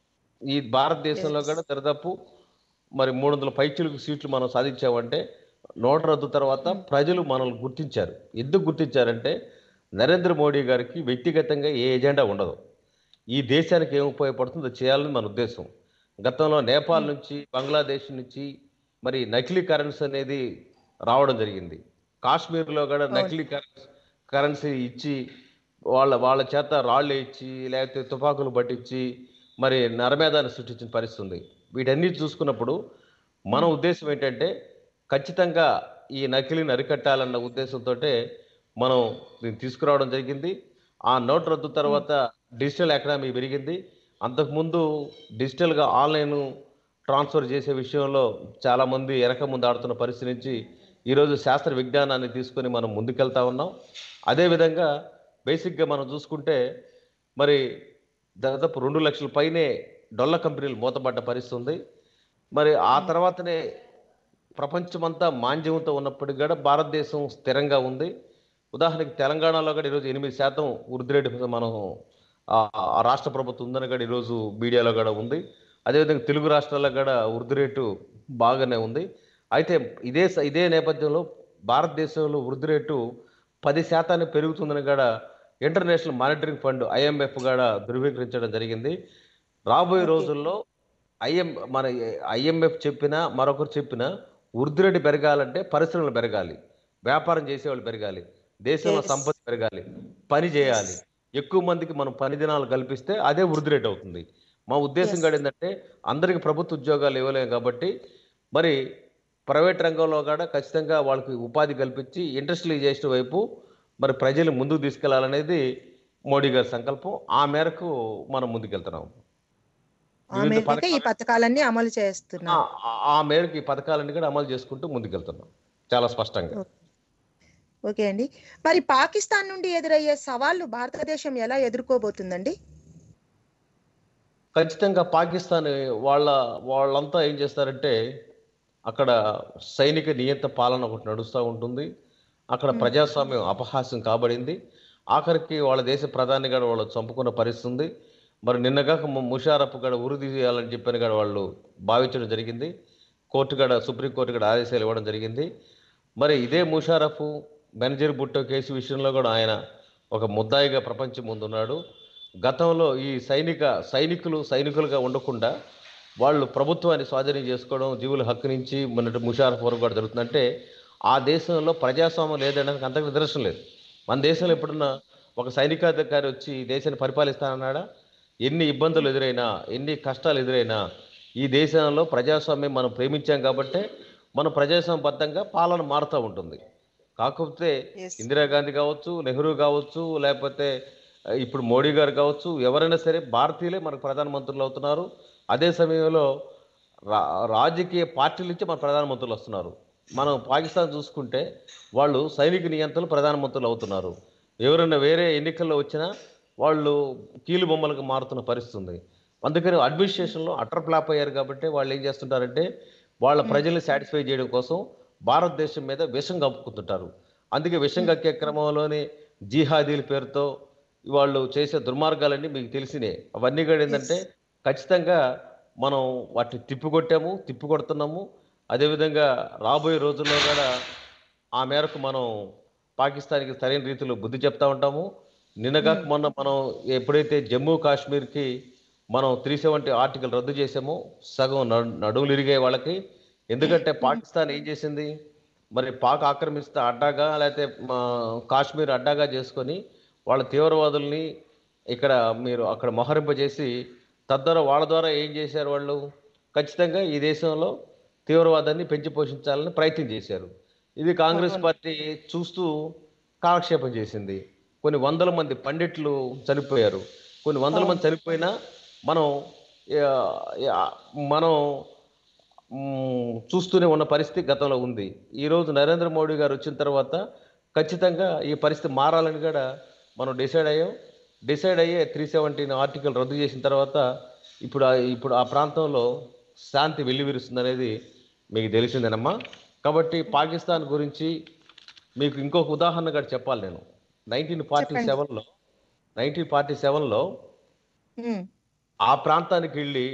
ఈ భారతదేశంలో Yes. కూడా దరిదాపు మరి మూడు వందల పైచులకు సీట్లు మనం సాధించామంటే నోట్ల రద్దు తర్వాత ప్రజలు మనల్ని గుర్తించారు ఎందుకు గుర్తించారంటే నరేంద్ర మోడీ గారికి వ్యక్తిగతంగా ఏ ఎజెండా ఉండదు ఈ దేశానికి ఏం ఉపయోగపడుతుందో చేయాలని మన ఉద్దేశం గతంలో నేపాల్ నుంచి బంగ్లాదేశ్ నుంచి మరి నకిలీ కరెన్సీ అనేది రావడం జరిగింది కాశ్మీర్లో కూడా నకిలీ కరెన్సీ కరెన్సీ ఇచ్చి వాళ్ళ వాళ్ళ చేత రాళ్ళు ఇచ్చి లేకపోతే తుపాకులు పట్టించి మరి నరమేధాన్ని సృష్టించిన పరిస్థితి ఉంది వీటన్ని చూసుకున్నప్పుడు మన ఉద్దేశం ఏంటంటే ఖచ్చితంగా ఈ నకిలీని అరికట్టాలన్న ఉద్దేశంతో మనం దీన్ని తీసుకురావడం జరిగింది ఆ నోట్ రద్దు తర్వాత డిజిటల్ ఎకనామీ పెరిగింది అంతకుముందు డిజిటల్గా ఆన్లైన్ ట్రాన్స్ఫర్ చేసే విషయంలో చాలామంది వెనక ముందు ఆడుతున్న పరిస్థితి నుంచి ఈరోజు శాస్త్ర విజ్ఞానాన్ని తీసుకొని మనం ముందుకెళ్తా ఉన్నాం అదేవిధంగా బేసిక్గా మనం చూసుకుంటే మరి దాదాపు రెండు లక్షల పైనే డొల్ల కంపెనీలు మూతపడ్డ పరిస్థితి ఉంది మరి ఆ తర్వాతనే ప్రపంచమంతా మాంద్యంతో ఉన్నప్పటికీ కూడా భారతదేశం స్థిరంగా ఉంది ఉదాహరణకి తెలంగాణలో కూడా ఈరోజు ఎనిమిది శాతం వృద్ధి రేటు మనం ఆ ఆ రాష్ట్ర ప్రభుత్వం ఉందని కూడా ఈరోజు మీడియాలో కూడా ఉంది అదేవిధంగా తెలుగు రాష్ట్రాల్లో కూడా వృద్ధి రేటు బాగానే ఉంది అయితే ఇదే స- ఇదే నేపథ్యంలో భారతదేశంలో వృద్ధి రేటు పది శాతానికి పెరుగుతుందని కూడా ఇంటర్నేషనల్ మానిటరింగ్ ఫండ్ ఐఎంఎఫ్ కూడా ధృవీకరించడం జరిగింది రాబోయే రోజుల్లో ఐఎం మన ఐఎంఎఫ్ చెప్పినా మరొకరు చెప్పినా వృద్ధి రేటు పెరగాలంటే పరిశ్రమలు పెరగాలి వ్యాపారం చేసేవాళ్ళు పెరగాలి దేశంలో Yes. సంపద పెరగాలి పని చేయాలి ఎక్కువ మందికి మనం పని దినాలు కల్పిస్తే అదే వృద్ధి రేటు అవుతుంది మా ఉద్దేశం Yes. కూడా ఏంటంటే అందరికి ప్రభుత్వ ఉద్యోగాలు ఇవ్వలేము కాబట్టి మరి ప్రైవేట్ రంగంలో కూడా ఖచ్చితంగా వాళ్ళకి ఉపాధి కల్పించి ఇండస్ట్రియలైజేషన్ వైపు మరి ప్రజలు ముందుకు తీసుకెళ్లాలనేది మోడీ గారి సంకల్పం ఆ మేరకు మనం ముందుకెళ్తున్నాం ఆ వివిధ మేరకే ఈ పథకాలు- పథకాలన్నీ అమలు ఆ- చేస్తున్నారు ఆ- ఆ మేరకు ఈ పథకాలన్నీ కూడా అమలు చేసుకుంటూ ముందుకెళ్తున్నాం చాలా స్పష్టంగా ఓకే అండి మరి పాకిస్తాన్ నుండి ఎదురయ్యే సవాళ్లు భారతదేశం ఎలా ఎదుర్కోబోతుందండి ఖచ్చితంగా పాకిస్తాన్ వాళ్ళ వాళ్ళంతా ఏం చేస్తారంటే అక్కడ సైనిక నియంత పాలన ఒకటి నడుస్తూ ఉంటుంది అక్కడ ప్రజాస్వామ్యం అపహాస్యం కాబడింది ఆఖరికి వాళ్ళ దేశ ప్రధాని కూడా వాళ్ళు చంపుకున్న పరిస్థితి ఉంది మరి నిన్నగాక ము- ముషారఫ్ కూడా ఉరి తీయాలని చెప్పని కూడా వాళ్ళు భావించడం జరిగింది కోర్టు కూడా సుప్రీంకోర్టు కూడా ఆదేశాలు ఇవ్వడం జరిగింది మరి ఇదే ముషారఫ్ బెనజీర్ భుట్టో కేసు విషయంలో కూడా ఆయన ఒక ముద్దాయిగా ప్రపంచం ముందున్నాడు గతంలో ఈ సైనిక సైనికులు సైనికులుగా ఉండకుండా వాళ్ళు ప్రభుత్వాన్ని స్వాధీనం చేసుకోవడం జీవుల హక్కు నుంచి మొన్నటి ముషారఫ్ వరకు కూడా జరుగుతుందంటే ఆ దేశంలో ప్రజాస్వామ్యం లేదనడానికి అంతకు నిదర్శనం లేదు మన దేశంలో ఎప్పుడున్నా ఒక సైనికాధికారి వచ్చి ఈ దేశాన్ని పరిపాలిస్తానన్నాడా ఎన్ని ఇబ్బందులు ఎదురైనా ఎన్ని కష్టాలు ఎదురైనా ఈ దేశంలో ప్రజాస్వామ్యం మనం ప్రేమించాం కాబట్టే మనం ప్రజాస్వామ్యబద్ధంగా పాలన మారుతూ ఉంటుంది కాకపోతే Yes. ఇందిరాగాంధీ కావచ్చు నెహ్రూ కావచ్చు లేకపోతే ఆ, ఇప్పుడు మోడీ గారు కావచ్చు ఎవరైనా సరే భారతీయులే మనకు ప్రధానమంత్రులు అవుతున్నారు అదే సమయంలో రా రాజకీయ పార్టీల నుంచి మన ప్రధానమంత్రులు వస్తున్నారు మనం పాకిస్తాన్ చూసుకుంటే వాళ్ళు సైనిక నియంత్రణలు ప్రధానమంత్రులు అవుతున్నారు ఎవరైనా వేరే ఎన్నికల్లో వచ్చినా వాళ్ళు కీలు బొమ్మలకు మారుతున్న పరిస్థితి ఉంది అందుకని అడ్మినిస్ట్రేషన్లో అటర్ ఫ్లాప్ అయ్యారు కాబట్టి వాళ్ళు ఏం చేస్తుంటారంటే వాళ్ళ ప్రజల్ని సాటిస్ఫై చేయడం కోసం భారతదేశం మీద విషం కప్పుకుంటుంటారు అందుకే విషం కక్కే క్రమంలోనే జిహాదీల పేరుతో వాళ్ళు చేసే దుర్మార్గాలన్నీ మీకు తెలిసినే అవన్నీ కూడా ఏంటంటే ఖచ్చితంగా మనం వాటిని తిప్పికొట్టాము తిప్పికొడుతున్నాము అదేవిధంగా రాబోయే రోజుల్లో కూడా ఆ మేరకు మనం పాకిస్తాన్కి సరైన రీతిలో బుద్ధి చెప్తా ఉంటాము నిన్నగా మొన్న మనం ఎప్పుడైతే జమ్మూ కాశ్మీర్కి మనం త్రీ సెవెంటీ ఆర్టికల్ రద్దు చేసామో సగం నడు- నడువులు ఇరిగే వాళ్ళకి ఎందుకంటే పాకిస్తాన్ ఏం చేసింది మరి పాక్ ఆక్రమిస్తే అడ్డాగా లేకపోతే మా కాశ్మీర్ అడ్డాగా చేసుకొని వాళ్ళ తీవ్రవాదుల్ని ఇక్కడ మీరు అక్కడ మొహరింపజేసి తద్వారా వాళ్ళ ద్వారా ఏం చేశారు వాళ్ళు ఖచ్చితంగా ఈ దేశంలో తీవ్రవాదాన్ని పెంచి పోషించాలని ప్రయత్నం చేశారు ఇది కాంగ్రెస్ పార్టీ చూస్తూ కాలక్షేపం చేసింది కొన్ని వందల మంది పండిట్లు చనిపోయారు కొన్ని వందల మంది చనిపోయినా మనం ఆ, ఆ, మనం మ్, చూస్తూనే ఉన్న పరిస్థితి గతంలో ఉంది ఈరోజు నరేంద్ర మోడీ గారు వచ్చిన తర్వాత ఖచ్చితంగా ఈ పరిస్థితి మారాలని కూడా మనం డిసైడ్ అయ్యాం డిసైడ్ అయ్యే త్రీ సెవెంటీన్ ఆర్టికల్ రద్దు చేసిన తర్వాత ఇప్పుడు ఆ- ఇప్పుడు ఆ ప్రాంతంలో శాంతి వెల్లివిరుస్తుంది అనేది మీకు తెలిసిందేనమ్మా కాబట్టి పాకిస్తాన్ గురించి మీకు ఇంకొక ఉదాహరణ కూడా చెప్పాలి నేను నైన్టీన్ ఫార్టీ చెప్పండి. సెవెన్లో నైన్టీన్ ఫార్టీ సెవెన్లో ఉమ్, ఆ ప్రాంతానికి వెళ్ళి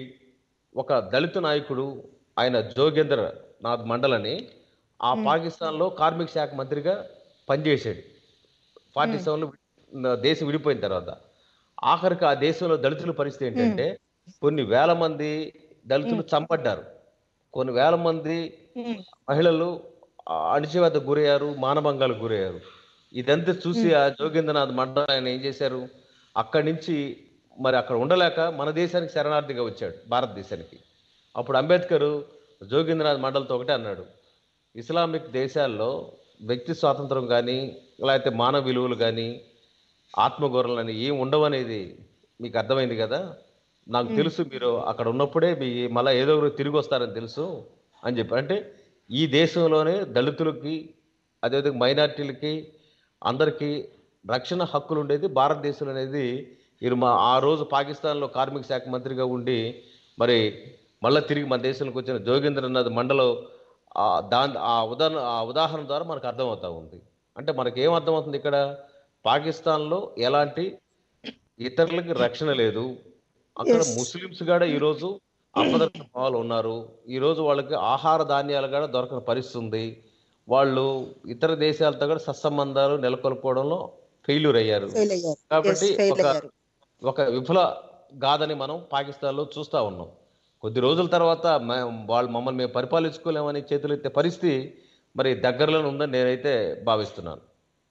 ఒక దళిత నాయకుడు ఆయన జోగేంద్ర నాథ్ మండల్ అని ఆ పాకిస్తాన్లో కార్మిక శాఖ మంత్రిగా పనిచేశాడు ఫార్టీ సెవెన్లో దేశం విడిపోయిన తర్వాత ఆఖరికి ఆ దేశంలో దళితుల పరిస్థితి ఏంటంటే కొన్ని వేల మంది దళితులు చంపడ్డారు కొన్ని వేల మంది ఉమ్, మహిళలు ఆ, అణిచివేతకు గురయ్యారు మానభంగాలకు గురయ్యారు ఇదంతా చూసి ఆ జోగేంద్రనాథ్ మండల్ ఆయన ఏం చేశారు అక్కడి నుంచి మరి అక్కడ ఉండలేక మన దేశానికి శరణార్థిగా వచ్చాడు భారతదేశానికి అప్పుడు అంబేద్కర్ జోగేంద్రనాథ్ మండల్తో ఒకటే అన్నాడు ఇస్లామిక్ దేశాల్లో వ్యక్తి స్వాతంత్రం కానీ లేకపోతే మానవ విలువలు కానీ ఆత్మగౌరవాలు అని ఏం ఉండవనేది మీకు అర్థమైంది కదా నాకు తెలుసు మీరు అక్కడ ఉన్నప్పుడే మీ మళ్ళీ ఏదో ఒకరు తిరిగి వస్తారని తెలుసు అని చెప్పి అంటే ఈ దేశంలోనే దళితులకి అదేవిధంగా మైనార్టీలకి అందరికీ రక్షణ హక్కులు ఉండేది భారతదేశంలో అనేది మీరు మా ఆ రోజు పాకిస్తాన్లో కార్మిక శాఖ మంత్రిగా ఉండి మరి మళ్ళీ తిరిగి మన దేశంలోకి వచ్చిన జోగేంద్రనాథ్ మండలం ఆ దాని ఆ ఉదాహరణ ఆ ఉదాహరణ ద్వారా మనకు అర్థమవుతా ఉంది అంటే మనకి ఏం అర్థమవుతుంది ఇక్కడ పాకిస్తాన్లో ఎలాంటి ఇతరులకి రక్షణ లేదు అక్కడ Yes. ముస్లిమ్స్ కూడా ఈరోజు అపదర్శ భావాలు ఉన్నారు ఈరోజు వాళ్ళకి ఆహార ధాన్యాలు కూడా దొరకని పరిస్థితి ఉంది వాళ్ళు ఇతర దేశాలతో కూడా సత్సంబంధాలు నెలకొల్పుకోవడంలో ఫెయిల్యూర్ అయ్యారు ఫెయిల్ అయ్యారు Yes, కాబట్టి ఫెయిల్ ఒక అయ్యారు ఒక విఫల గాథని మనం పాకిస్తాన్లో చూస్తా ఉన్నాం కొద్ది రోజుల తర్వాత మ- వాళ్ళు మమ్మల్ని మేము పరిపాలించుకోలేమని చేతులెత్తే పరిస్థితి మరి దగ్గరలోనే ఉందని నేనైతే భావిస్తున్నాను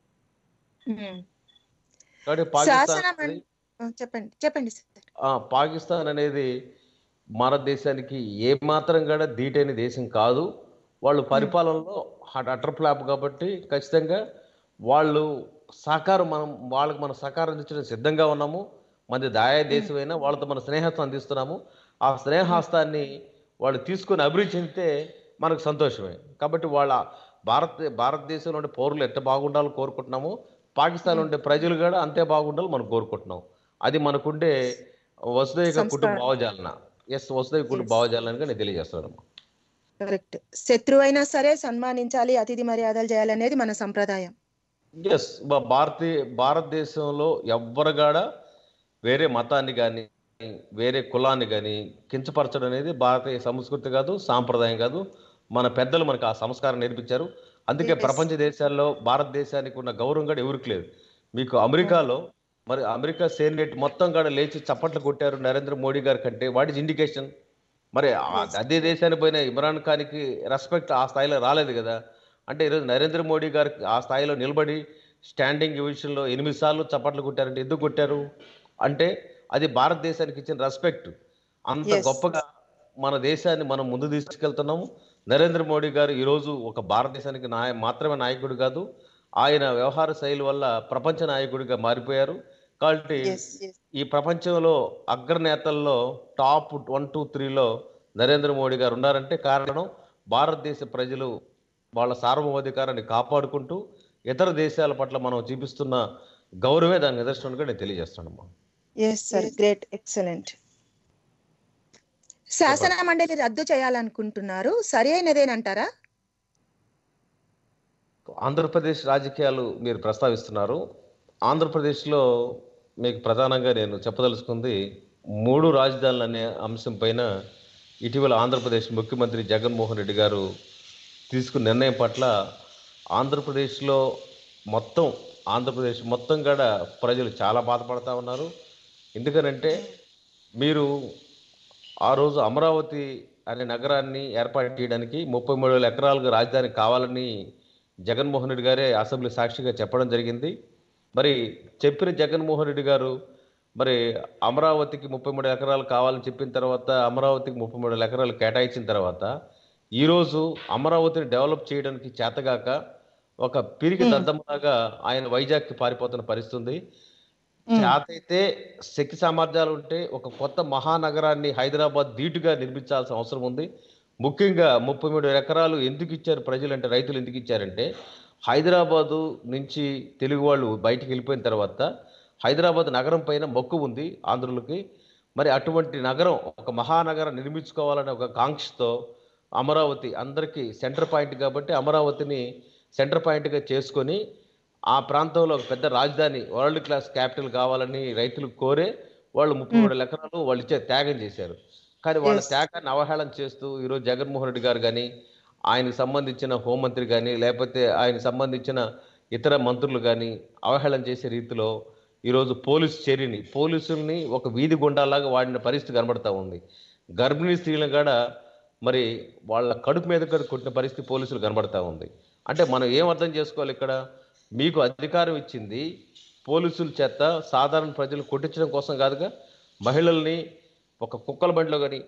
ఉమ్. కాబట్టి పాకిస్తాన్ శాసన అనేది- మం- ఆ, చెప్పండి చెప్పండి సార్ ఆ, పాకిస్తాన్ అనేది భారతదేశానికి ఏ మాత్రం కూడా దీటైన దేశం కాదు వాళ్ళు పరిపాలనలో అటర్ ఫ్లాప్ కాబట్టి ఖచ్చితంగా వాళ్ళు సహకారం మనం వాళ్ళకి మనం సహకారం అందించడం సిద్ధంగా ఉన్నాము మన దాయా దేశమైనా వాళ్ళతో మన స్నేహత్వం అందిస్తున్నాము ఆ స్నేహాస్తాన్ని వాళ్ళు తీసుకొని అభివృద్ధి చెందితే మనకు సంతోషమే కాబట్టి వాళ్ళ భారత భారతదేశంలో ఉండే పౌరులు ఎంత బాగుండాలో కోరుకుంటున్నామో పాకిస్తాన్ ఉండే ప్రజలు కూడా అంతే బాగుండాలో మనం కోరుకుంటున్నాం అది మనకుండే వసుదైక కుటుంబ సంస్కారం. భావజాలన ఎస్ వసుదైక కుటుంబ Yes. భావజాలనగా నేను తెలియజేస్తున్నాను కరెక్ట్ శత్రువైనా సరే సన్మానించాలి అతిథి మర్యాదలు చేయాలనేది మన సంప్రదాయం ఎస్ భారతీయ భారతదేశంలో ఎవ్వరు కూడా వేరే మతాన్ని కానీ వేరే కులాన్ని కానీ కించపరచడం అనేది భారతీయ సంస్కృతి కాదు సాంప్రదాయం కాదు మన పెద్దలు మనకు ఆ సంస్కారం నేర్పించారు అందుకే Yes. ప్రపంచ దేశాల్లో భారతదేశానికి ఉన్న గౌరవం కూడా ఎవరికి లేదు మీకు అమెరికాలో మరి అమెరికా సేనేట్ మొత్తం కూడా లేచి చప్పట్లు కొట్టారు నరేంద్ర మోడీ గారి కంటే వాట్ ఇస్ ఇండికేషన్ మరి ఆ- Yes. అదే దేశానికి పోయిన ఇమ్రాన్ ఖాన్కి రెస్పెక్ట్ ఆ స్థాయిలో రాలేదు కదా అంటే ఈరోజు నరేంద్ర మోడీ గారు ఆ స్థాయిలో నిలబడి స్టాండింగ్ విషయంలో ఎనిమిది సార్లు చప్పట్లు కొట్టారంటే ఎందుకు కొట్టారు అంటే అది భారతదేశానికి ఇచ్చిన రెస్పెక్ట్ అంత Yes. గొప్పగా మన దేశాన్ని మనం ముందు తీసుకెళ్తున్నాము నరేంద్ర మోడీ గారు ఈరోజు ఒక భారతదేశానికి నాయ మాత్రమే నాయకుడు కాదు ఆయన వ్యవహార శైలి వల్ల ప్రపంచ నాయకుడిగా మారిపోయారు కాబట్టి Yes, yes. ఈ ప్రపంచంలో అగ్రనేతల్లో టాప్ వన్ టూ త్రీలో నరేంద్ర మోడీ గారు ఉన్నారంటే కారణం భారతదేశ ప్రజలు వాళ్ళ సార్వభౌమాధికారాన్ని కాపాడుకుంటూ ఇతర దేశాల పట్ల మనం చూపిస్తున్న గౌరవమే దాని నిదర్శనంగా నేను తెలియజేస్తానమ్మా ఎస్ సార్ గ్రేట్ ఎక్సలెంట్ శాసన మండలి రద్దు చేయాలనుకుంటున్నారు సరి అయినదేనంటారా ఆంధ్రప్రదేశ్ రాజకీయాలు మీరు ప్రస్తావిస్తున్నారు ఆంధ్రప్రదేశ్లో మీకు ప్రధానంగా నేను చెప్పదలుచుకుంది మూడు రాజధానులు అనే అంశం పైన ఇటీవల ఆంధ్రప్రదేశ్ ముఖ్యమంత్రి జగన్మోహన్ రెడ్డి గారు తీసుకున్న నిర్ణయం పట్ల ఆంధ్రప్రదేశ్లో మొత్తం ఆంధ్రప్రదేశ్ మొత్తం కూడా ప్రజలు చాలా బాధపడతా ఉన్నారు ఎందుకనంటే మీరు ఆ రోజు అమరావతి అనే నగరాన్ని ఏర్పాటు చేయడానికి ముప్పై మూడు వేల ఎకరాలకు రాజధాని కావాలని జగన్మోహన్ రెడ్డి గారే అసెంబ్లీ సాక్షిగా చెప్పడం జరిగింది మరి చెప్పిన జగన్మోహన్ రెడ్డి గారు మరి అమరావతికి ముప్పై మూడు ఎకరాలు కావాలని చెప్పిన తర్వాత అమరావతికి ముప్పై మూడు ఎకరాలు కేటాయించిన తర్వాత ఈరోజు అమరావతిని డెవలప్ చేయడానికి చేతగాక ఒక పిరికి దద్దమ్మలాగా ఆయన వైజాగ్కి పారిపోతున్న పరిస్థితి ఉంది చేతైతే శక్తి సామర్థ్యాలు ఉంటే ఒక కొత్త మహానగరాన్ని హైదరాబాద్ ధీటుగా నిర్మించాల్సిన అవసరం ఉంది ముఖ్యంగా ముప్పై మూడు ఎకరాలు ఎందుకు ఇచ్చారు ప్రజలు అంటే రైతులు ఎందుకు ఇచ్చారంటే హైదరాబాదు నుంచి తెలుగు వాళ్ళు బయటికి వెళ్ళిపోయిన తర్వాత హైదరాబాద్ నగరం పైన మొక్కు ఉంది ఆంధ్రులకి మరి అటువంటి నగరం ఒక మహానగరం నిర్మించుకోవాలనే ఒక కాంక్షతో అమరావతి అందరికీ సెంటర్ పాయింట్ కాబట్టి అమరావతిని సెంటర్ పాయింట్గా చేసుకొని ఆ ప్రాంతంలో ఒక పెద్ద రాజధాని వరల్డ్ క్లాస్ క్యాపిటల్ కావాలని రైతులు కోరే వాళ్ళు ముప్పై మూడు ఎకరాలు వాళ్ళు ఇచ్చే త్యాగం చేశారు కానీ వాళ్ళ Yes. త్యాగాన్ని అవహేళన చేస్తూ ఈరోజు జగన్మోహన్ రెడ్డి గారు కానీ ఆయనకు సంబంధించిన హోంమంత్రి కానీ లేకపోతే ఆయనకు సంబంధించిన ఇతర మంత్రులు కానీ అవహేళన చేసే రీతిలో ఈరోజు పోలీసు చర్యని పోలీసుల్ని ఒక వీధి గుండాలాగా వాడిన పరిస్థితి కనబడతా ఉంది గర్భిణీ స్త్రీలను కూడా మరి వాళ్ళ కడుపు మీద కూడా కొట్టిన పరిస్థితి పోలీసులు కనబడతా ఉంది అంటే మనం ఏం అర్థం చేసుకోవాలి ఇక్కడ మీకు అధికారం ఇచ్చింది పోలీసుల చేత సాధారణ ప్రజలు కొట్టించడం కోసం కాదుగా మహిళల్ని ఒక కుక్కల బండిలో కానీ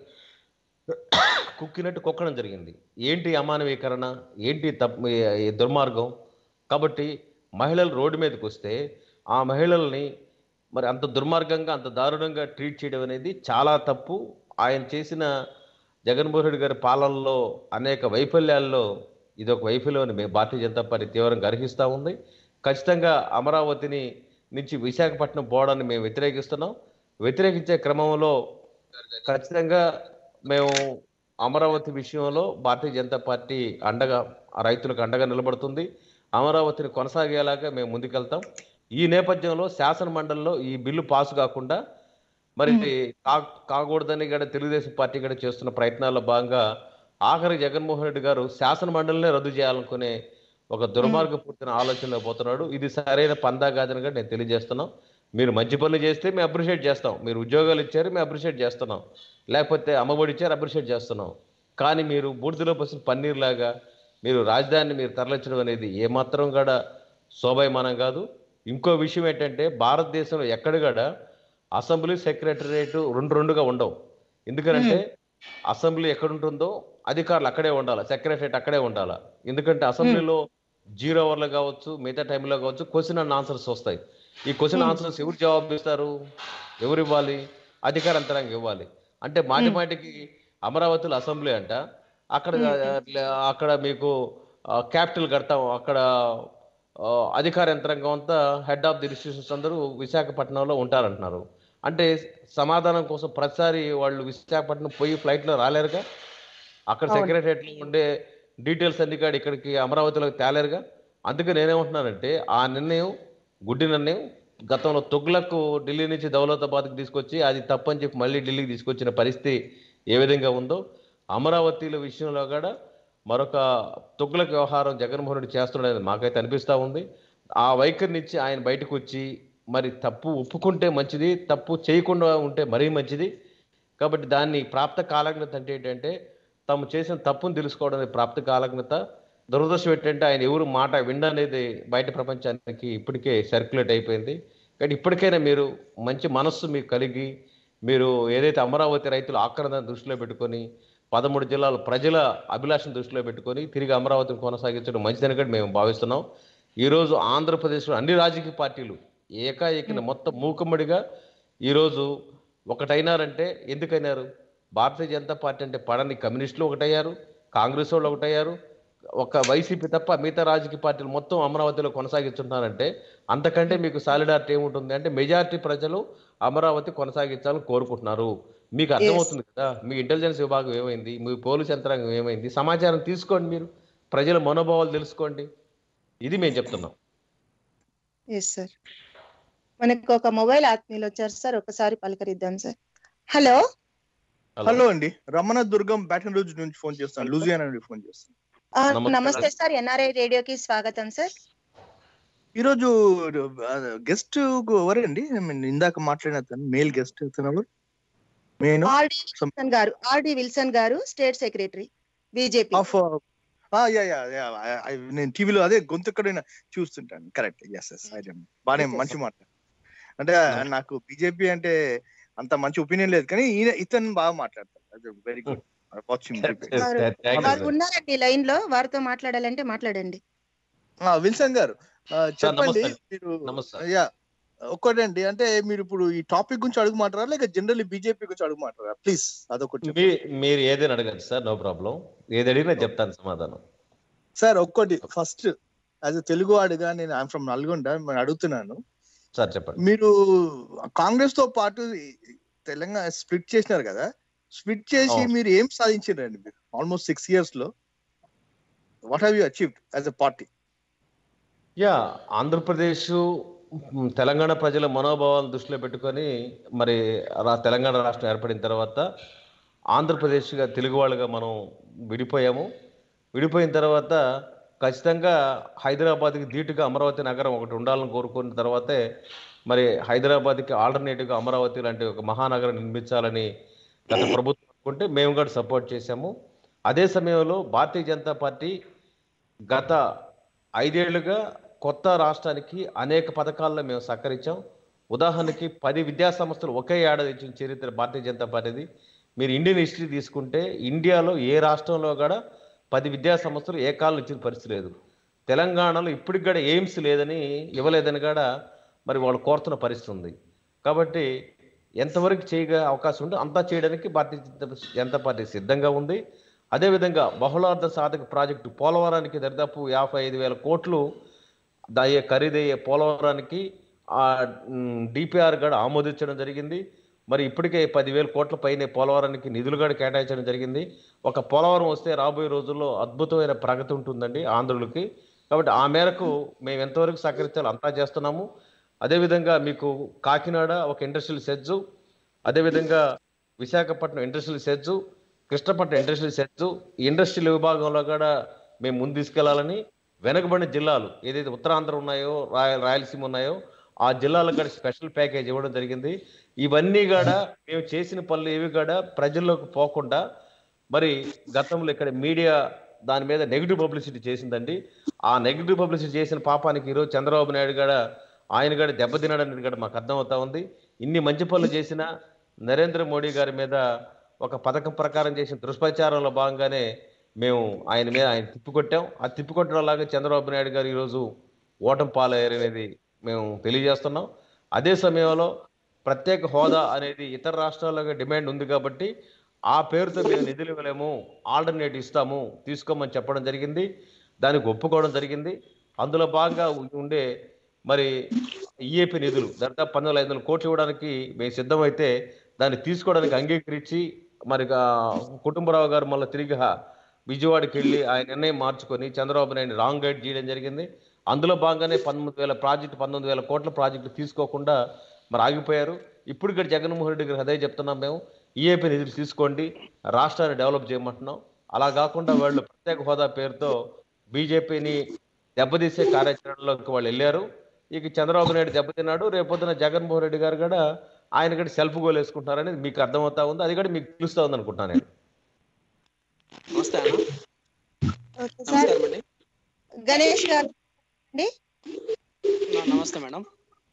కుక్కినట్టు కుక్కడం జరిగింది ఏంటి అమానవీకరణ ఏంటి తప్పు ఈ దుర్మార్గం కాబట్టి మహిళలు రోడ్డు మీదకి వస్తే ఆ మహిళల్ని మరి అంత దుర్మార్గంగా అంత దారుణంగా ట్రీట్ చేయడం అనేది చాలా తప్పు ఆయన చేసిన జగన్మోహన్ రెడ్డి గారి పాలనలో అనేక వైఫల్యాల్లో ఇది ఒక వైఫల్యం అని మేము భారతీయ జనతా పార్టీ తీవ్రంగా గర్హిస్తూ ఉంది ఖచ్చితంగా అమరావతిని నుంచి విశాఖపట్నం పోవడాన్ని మేము వ్యతిరేకిస్తున్నాం వ్యతిరేకించే క్రమంలో ఖచ్చితంగా మేము అమరావతి విషయంలో భారతీయ జనతా పార్టీ అండగా ఆ రైతులకు అండగా నిలబడుతుంది అమరావతిని కొనసాగేలాగా మేము ముందుకెళ్తాం ఈ నేపథ్యంలో శాసన మండలిలో ఈ బిల్లు పాస్ కాకుండా మరి కా కాకూడదని కూడా తెలుగుదేశం పార్టీ కూడా చేస్తున్న ప్రయత్నాల్లో భాగంగా ఆఖరి జగన్మోహన్ రెడ్డి గారు శాసన మండలినే రద్దు చేయాలనుకునే ఒక దుర్మార్గపూర్తిన ఆలోచనలో పోతున్నాడు ఇది సరైన పందా కాదని కూడా నేను తెలియజేస్తున్నాం మీరు మంచి పనులు చేస్తే మేము అప్రిషియేట్ చేస్తాం మీరు ఉద్యోగాలు ఇచ్చారు మేము అప్రిషియేట్ చేస్తున్నాం లేకపోతే అమ్మఒడి ఇచ్చారు అప్రిషియేట్ చేస్తున్నాం కానీ మీరు బూడిదలో పసిన పన్నీర్ లాగా మీరు రాజధానిని మీరు తరలించడం అనేది ఏమాత్రం కూడా శోభాయమానం కాదు ఇంకో విషయం ఏంటంటే భారతదేశంలో ఎక్కడ కూడా అసెంబ్లీ సెక్రటరియట్ రెండు రెండుగా ఉండవు ఎందుకంటే అసెంబ్లీ ఎక్కడ ఉంటుందో అధికారులు అక్కడే ఉండాలి సెక్రటరియట్ అక్కడే ఉండాలి ఎందుకంటే అసెంబ్లీలో జీరో అవర్లో కావచ్చు మిగతా టైంలో కావచ్చు క్వశ్చన్ అండ్ ఆన్సర్స్ వస్తాయి ఈ క్వశ్చన్ ఆన్సర్స్ ఎవరు జవాబు ఇస్తారు ఎవరు ఇవ్వాలి అధికార యంత్రాంగం ఇవ్వాలి అంటే మాటి మాటికి అమరావతిలో అసెంబ్లీ అంట అక్కడ అక్కడ మీకు క్యాపిటల్ కడతాం అక్కడ ఆ, అధికార యంత్రాంగం అంతా హెడ్ ఆఫ్ ది ఇన్స్టిట్యూషన్స్ అందరూ విశాఖపట్నంలో ఉంటారంటున్నారు అంటే సమాధానం కోసం ప్రతిసారి వాళ్ళు విశాఖపట్నం పోయి ఫ్లైట్లో రాలేరుగా అక్కడ అవును. సెక్రటరియట్లో ఉండే డీటెయిల్స్ అన్ని కాడ ఇక్కడికి అమరావతిలోకి తేలేరుగా అందుకే నేనేమంటున్నానంటే ఆ నిర్ణయం గుడ్డి నిర్ణయం గతంలో తుగ్లకు ఢిల్లీ నుంచి దౌలతాబాద్కి తీసుకొచ్చి అది తప్పని చెప్పి మళ్ళీ ఢిల్లీకి తీసుకొచ్చిన పరిస్థితి ఏ విధంగా ఉందో అమరావతిల విషయంలో కూడా మరొక తుగ్లక్ వ్యవహారం జగన్మోహన్ రెడ్డి చేస్తున్నాడని మాకైతే అనిపిస్తూ ఉంది ఆ వైఖరి నుంచి ఆయన బయటకు వచ్చి మరి తప్పు ఒప్పుకుంటే మంచిది తప్పు చేయకుండా ఉంటే మరీ మంచిది కాబట్టి దాన్ని ప్రాప్త కాలజ్ఞత అంటే ఏంటంటే తాము చేసిన తప్పును తెలుసుకోవడం అనేది ప్రాప్త కాలజ్ఞత దురదృష్టం ఏంటంటే ఆయన ఎవరు మాట విననేది బయట ప్రపంచానికి ఇప్పటికే సర్క్యులేట్ అయిపోయింది కానీ ఇప్పటికైనా మీరు మంచి మనస్సు మీకు కలిగి మీరు ఏదైతే అమరావతి రైతుల ఆక్రమణ దృష్టిలో పెట్టుకొని పదమూడు జిల్లాల ప్రజల అభిలాషను దృష్టిలో పెట్టుకొని తిరిగి అమరావతిని కొనసాగించడం మంచిదని కూడా మేము భావిస్తున్నాం ఈరోజు ఆంధ్రప్రదేశ్లో అన్ని రాజకీయ పార్టీలు ఏకాఏకిన మొత్తం మూకుమ్మడిగా ఈరోజు ఒకటైనారంటే ఎందుకైనారు భారతీయ జనతా పార్టీ అంటే పడని కమ్యూనిస్టులు ఒకటయ్యారు కాంగ్రెస్ వాళ్ళు ఒకటయ్యారు ఒక వైసీపీ తప్ప మిగతా రాజకీయ పార్టీలు మొత్తం అమరావతిలో కొనసాగిస్తున్నారంటే అంతకంటే మీకు సాలిడారిటీ ఏముంటుంది అంటే మెజారిటీ ప్రజలు అమరావతి కొనసాగించాలని కోరుకుంటున్నారు మీకు అర్థమవుతుంది కదా మీ ఇంటెలిజెన్స్ విభాగం ఏమైంది మీ పోలీస్ యంత్రాంగం ఏమైంది సమాచారం తీసుకోండి మీరు ప్రజల మనోభావాలు తెలుసుకోండి ఇది మేము చెప్తున్నాం ఎస్ సార్ మనకు ఒక మొబైల్ ఆత్మీయులు వచ్చారు సార్ ఒకసారి పలకరిద్దాం సార్ హలో హలో అండి రమణ దుర్గం బ్యాటన్ రోజు నుంచి ఫోన్ చేస్తాను లూజియానా నుండి ఫోన్ చేస్తాను ఆ, నమస్తే. నమస్తే సార్ ఎన్ఆర్ఐ రేడియోకి స్వాగతం సార్ ఈరోజు గెస్ట్ ఎవరండి I mean, ఇందాక మాట్లాడిన అతను మేల్ గెస్ట్ అతను ఎవరు నేను ఆర్డి విల్సన్ గారు ఆర్డి విల్సన్ గారు state secretary BJP of yeah yeah yeah నేను టీవీలో అదే గొంతుక్కడైనా చూస్తుంటాను కరెక్ట్ ఎస్ ఎస్ ఐ బానే Yes, yes, మంచి మాట అంటే నాకు బీజేపీ అంటే అంత మంచి ఒపీనియన్ లేదు కానీ ఈయన ఇతను బాగా మాట్లాడతారు very good watching Thank you, వారు sir. ఉన్నారండి లైన్ లో వారితో మాట్లాడాలంటే మాట్లాడండి విల్సన్ గారు ఆ, చెప్పండి నమస్తే. మీరు నమస్తే. యా ఒక్కటండి అంటే మీరు ఇప్పుడు ఈ టాపిక్ గురించి అడుగుమంటారా లేక జనరల్లీ బీజేపీ గురించి అడుగుమంటారా ప్లీజ్ అదొకటి చెప్పండి. మీ మీరు ఏదైనా అడగండి సార్ నో ప్రాబ్లం ఏది అడిగినా చెప్తాను సమాధానం సార్ ఒక్కటి ఫస్ట్ యాజ్ తెలుగు వాడిగా నేను ఐఎమ్ ఫ్రమ్ నల్గొండ నేను అడుగుతున్నాను సార్ చెప్పండి మీరు కాంగ్రెస్ తో పాటు ఈ తెలంగాణ స్ప్లిట్ చేసినారు కదా స్ప్లిట్ చేసి అవును. మీరు ఏం సాధించారండి మీరు ఆల్మోస్ట్ సిక్స్ ఇయర్స్ లో what have you achieved as a party yeah Andhra Pradesh hmm, Telangana ప్రజల మనోభావాలను దృష్టిలో పెట్టుకొని మరి రా తెలంగాణ రాష్ట్రం ఏర్పడిన తర్వాత ఆంధ్రప్రదేశ్గా తెలుగు వాళ్ళుగా మనం విడిపోయాము విడిపోయిన తర్వాత ఖచ్చితంగా హైదరాబాద్కి ధీటుగా అమరావతి నగరం ఒకటి ఉండాలని కోరుకున్న తర్వాతే మరి హైదరాబాద్కి ఆల్టర్నేటివ్గా అమరావతి లాంటి ఒక మహానగరం నిర్మించాలని గత ప్రభుత్వం అనుకుంటే మేము కూడా సపోర్ట్ చేశాము అదే సమయంలో భారతీయ జనతా పార్టీ గత ఐదేళ్లుగా కొత్త రాష్ట్రానికి అనేక పథకాల్లో మేము సహకరించాం ఉదాహరణకి పది విద్యా సంస్థలు ఒకే ఏడాది ఇచ్చిన చరిత్ర భారతీయ జనతా పార్టీది మీరు ఇండియన్ హిస్టరీ తీసుకుంటే ఇండియాలో ఏ రాష్ట్రంలో కూడా పది విద్యా సంస్థలు ఏ కాలం ఇచ్చిన పరిస్థితి లేదు తెలంగాణలో ఇప్పటికి కూడా ఎయిమ్స్ లేదని ఇవ్వలేదని కూడా మరి వాళ్ళు కోరుతున్న పరిస్థితి ఉంది కాబట్టి ఎంతవరకు చేయగా అవకాశం ఉందో అంతా చేయడానికి భారతీయ జనతా- జనతా పార్టీ సిద్ధంగా ఉంది అదేవిధంగా బహుళార్థ సాధక ప్రాజెక్టు పోలవరానికి దరిదాపు యాభై ఐదు వేల కోట్లు దాయే ఖరీదయ్యే పోలవరానికి ఆ డిపిఆర్ కూడా ఆమోదించడం జరిగింది మరి ఇప్పటికే పదివేల కోట్ల పైనే పోలవరానికి నిధులు కూడా కేటాయించడం జరిగింది ఒక పోలవరం వస్తే రాబోయే రోజుల్లో అద్భుతమైన ప్రగతి ఉంటుందండి ఆంధ్రులకి కాబట్టి ఆ మేరకు మేము ఎంతవరకు సహకరించాలో అంతా చేస్తున్నాము అదేవిధంగా మీకు కాకినాడ ఒక ఇండస్ట్రియల్ సెజ్జు అదేవిధంగా Visakhapatnam industrial SEZ Krishnapatnam industrial SEZ ఈ ఇండస్ట్రియల్ విభాగంలో కూడా మేము ముందు తీసుకెళ్లాలని వెనకబడిన జిల్లాలు ఏదైతే ఉత్తరాంధ్ర ఉన్నాయో రాయ రాయలసీమ ఉన్నాయో ఆ జిల్లాలకు కూడా స్పెషల్ ప్యాకేజ్ ఇవ్వడం జరిగింది ఇవన్నీ కూడా మేము చేసిన పనులు ఏవి కూడా ప్రజల్లోకి పోకుండా మరి గతంలో ఇక్కడ మీడియా దాని మీద నెగిటివ్ పబ్లిసిటీ చేసిందండి ఆ నెగిటివ్ పబ్లిసిటీ చేసిన పాపానికి ఈరోజు చంద్రబాబు నాయుడు కూడా ఆయన కూడా దెబ్బతిన్నాడని కూడా మాకు అర్థమవుతా ఉంది ఇన్ని మంచి పనులు చేసిన నరేంద్ర మోడీ గారి మీద ఒక పథకం ప్రకారం చేసిన దుష్ప్రచారంలో భాగంగానే మేము ఆయన మీద ఆయన తిప్పికొట్టాం ఆ తిప్పికొట్టడం లాగా చంద్రబాబు నాయుడు గారు ఈరోజు ఓటమి పాలయ్యారు అనేది మేము తెలియజేస్తున్నాం అదే సమయంలో ప్రత్యేక హోదా అనేది ఇతర రాష్ట్రాల్లో డిమాండ్ ఉంది కాబట్టి ఆ పేరుతో మేము నిధులు ఇవ్వలేము ఆల్టర్నేట్ ఇస్తాము తీసుకోమని చెప్పడం జరిగింది దానికి ఒప్పుకోవడం జరిగింది అందులో భాగంగా ఉండే మరి ఈఏపీ నిధులు దాదాపు పంతొమ్మిది ఐదు వందల కోట్లు ఇవ్వడానికి మేము సిద్ధమైతే దాన్ని తీసుకోవడానికి అంగీకరించి మరి ఆ కుటుంబరావు గారు మళ్ళీ తిరిగి హ- విజయవాడకి వెళ్ళి ఆయన నిర్ణయం మార్చుకొని చంద్రబాబు నాయుడు రాంగ్ గైడ్ చేయడం జరిగింది అందులో భాగంగానే పంతొమ్మిది వేల ప్రాజెక్టు పంతొమ్మిది వేల కోట్ల ప్రాజెక్టు తీసుకోకుండా మరి ఆగిపోయారు ఇప్పుడు ఇక్కడ జగన్మోహన్ రెడ్డి గారు అదే చెప్తున్నాం మేము ఈఏపీ నిధులు తీసుకోండి రాష్ట్రాన్ని డెవలప్ చేయమంటున్నాం అలా కాకుండా వాళ్ళు ప్రత్యేక హోదా పేరుతో బీజేపీని దెబ్బతీసే కార్యాచరణలోకి వాళ్ళు వెళ్ళారు ఇక చంద్రబాబు నాయుడు దెబ్బతిన్నాడు రేపొద్దున జగన్మోహన్ రెడ్డి గారు కూడా ఆయన కూడా సెల్ఫ్ గోల్ వేసుకుంటారనేది మీకు అర్థమవుతా ఉంది అది కూడా మీకు తెలుస్తా ఉంది అనుకుంటున్నాను నేను నమస్తే అన్న ఓకే సార్ నమస్కారం అండి గణేష్ గారు అండి నా- నమస్తే మేడం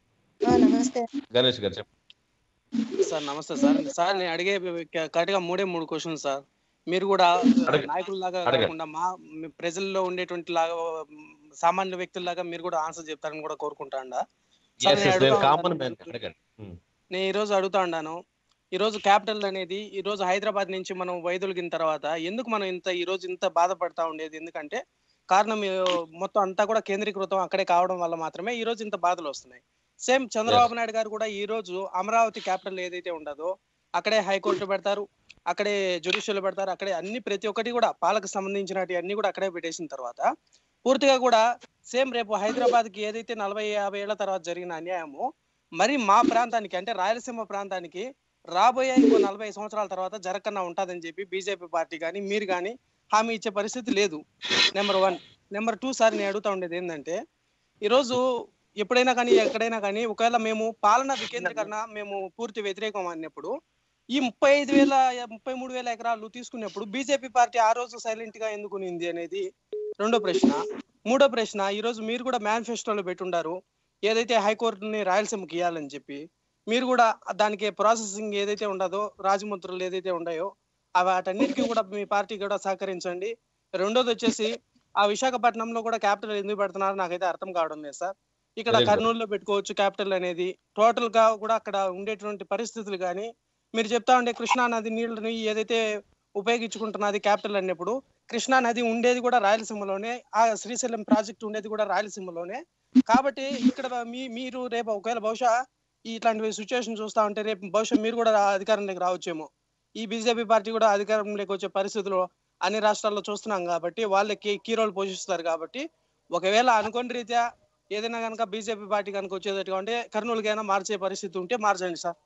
ఆ, నమస్తే గణేష్ గారు చెప్పండి సార్ నమస్తే సార్ సార్ నేను అడిగే కరెక్ట్ గా మూడే మూడు క్వశ్చన్స్ సార్ మీరు కూడా అడగ- నాయకుల్లాగా అడగండి. కాకుండా మా మీ ప్రజల్లో ఉండేటువంటి లాగా మ్, సామాన్య వ్యక్తుల్లాగా మీరు కూడా ఆన్సర్ చెప్తారని కూడా కోరుకుంటా అండా సార్ Yes, నేను yes, నేను అడుగుతా కామన్ ఉన్నాను. మ్యాన్ అడగండి ఉమ్. నేను ఈ రోజు అడుగుతా ఉన్నాను ఈ రోజు క్యాపిటల్ అనేది ఈ రోజు హైదరాబాద్ నుంచి మనం వైదొలిగిన తర్వాత ఎందుకు మనం ఇంత ఈ రోజు ఇంత బాధపడతా ఉండేది ఎందుకంటే కారణం ఏ, మొత్తం అంతా కూడా కేంద్రీకృతం అక్కడే కావడం వల్ల మాత్రమే ఈ రోజు ఇంత బాధలు వస్తున్నాయి సేమ్ చంద్రబాబు నాయుడు గారు కూడా ఈ రోజు అమరావతి క్యాపిటల్ ఏదైతే ఉండదో అక్కడే హైకోర్టు పెడతారు అక్కడే జ్యుడిషియల్ పెడతారు అక్కడే అన్ని ప్రతి ఒక్కటి కూడా పాలకు సంబంధించినవి అన్ని కూడా అక్కడే పెట్టేసిన తర్వాత పూర్తిగా కూడా సేమ్ రేపు హైదరాబాద్ కి ఏదైతే నలభై యాభై ఏళ్ల తర్వాత జరిగిన అన్యాయమో మరి మా ప్రాంతానికి అంటే రాయలసీమ ప్రాంతానికి రాబోయే ఇంకో నలభై సంవత్సరాల తర్వాత జరగకుండా ఉంటుందని చెప్పి బీజేపీ పార్టీ కానీ మీరు కానీ హామీ ఇచ్చే పరిస్థితి లేదు number one number two sir నేను అడుగుతా ఉండేది ఏంటంటే ఈరోజు ఎప్పుడైనా కానీ ఎక్కడైనా కానీ ఒకవేళ మేము పాలన వికేంద్రీకరణ మేము పూర్తి వ్యతిరేకం అన్నప్పుడు ఈ ముప్పై ఐదు వేల ముప్పై మూడు వేల ఎకరాలు తీసుకున్నప్పుడు బీజేపీ పార్టీ ఆ రోజు సైలెంట్ గా ఎందుకు ఉంది అనేది రెండో ప్రశ్న మూడో ప్రశ్న ఈ రోజు మీరు కూడా మేనిఫెస్టోలో పెట్టుండారు ఏదైతే హైకోర్టుని రాయలసీమకి ఇవ్వాలని చెప్పి మీరు కూడా దానికి ప్రాసెసింగ్ ఏదైతే ఉండదో రాజముద్రలు ఏదైతే ఉన్నాయో ఆ వాటన్నిటికీ కూడా మీ పార్టీ కూడా సహకరించండి రెండోది వచ్చేసి ఆ విశాఖపట్నంలో కూడా క్యాపిటల్ ఎందుకు పెడుతున్నారో నాకైతే అర్థం కావడం లేదు సార్ ఇక్కడ Very good. కర్నూలులో పెట్టుకోవచ్చు క్యాపిటల్ అనేది టోటల్ గా కూడా అక్కడ ఉండేటువంటి పరిస్థితులు కానీ మీరు చెప్తా ఉండే కృష్ణా నది నీళ్ళని ఏదైతే ఉపయోగించుకుంటున్నది క్యాపిటల్ అన్నప్పుడు కృష్ణా నది ఉండేది కూడా రాయలసీమలోనే ఆ శ్రీశైలం ప్రాజెక్ట్ ఉండేది కూడా రాయలసీమలోనే కాబట్టి ఇక్కడ మీ మీరు రేపు ఒకవేళ బహుశా ఇట్లాంటి సిచ్యువేషన్ చూస్తా ఉంటే రేపు బహుశా మీరు కూడా రా- అధికారంలోకి రావచ్చేమో ఈ బీజేపీ పార్టీ కూడా అధికారంలోకి వచ్చే పరిస్థితులు అన్ని రాష్ట్రాల్లో చూస్తున్నాం కాబట్టి వాళ్ళకి కీ రోల్ పోషిస్తారు కాబట్టి ఒకవేళ అనుకోని రీత్యా ఏదైనా కనుక బీజేపీ పార్టీ కనుక వచ్చేటట్టుగా ఉంటే కర్నూలుకైనా మార్చే పరిస్థితి ఉంటే మార్చండి సార్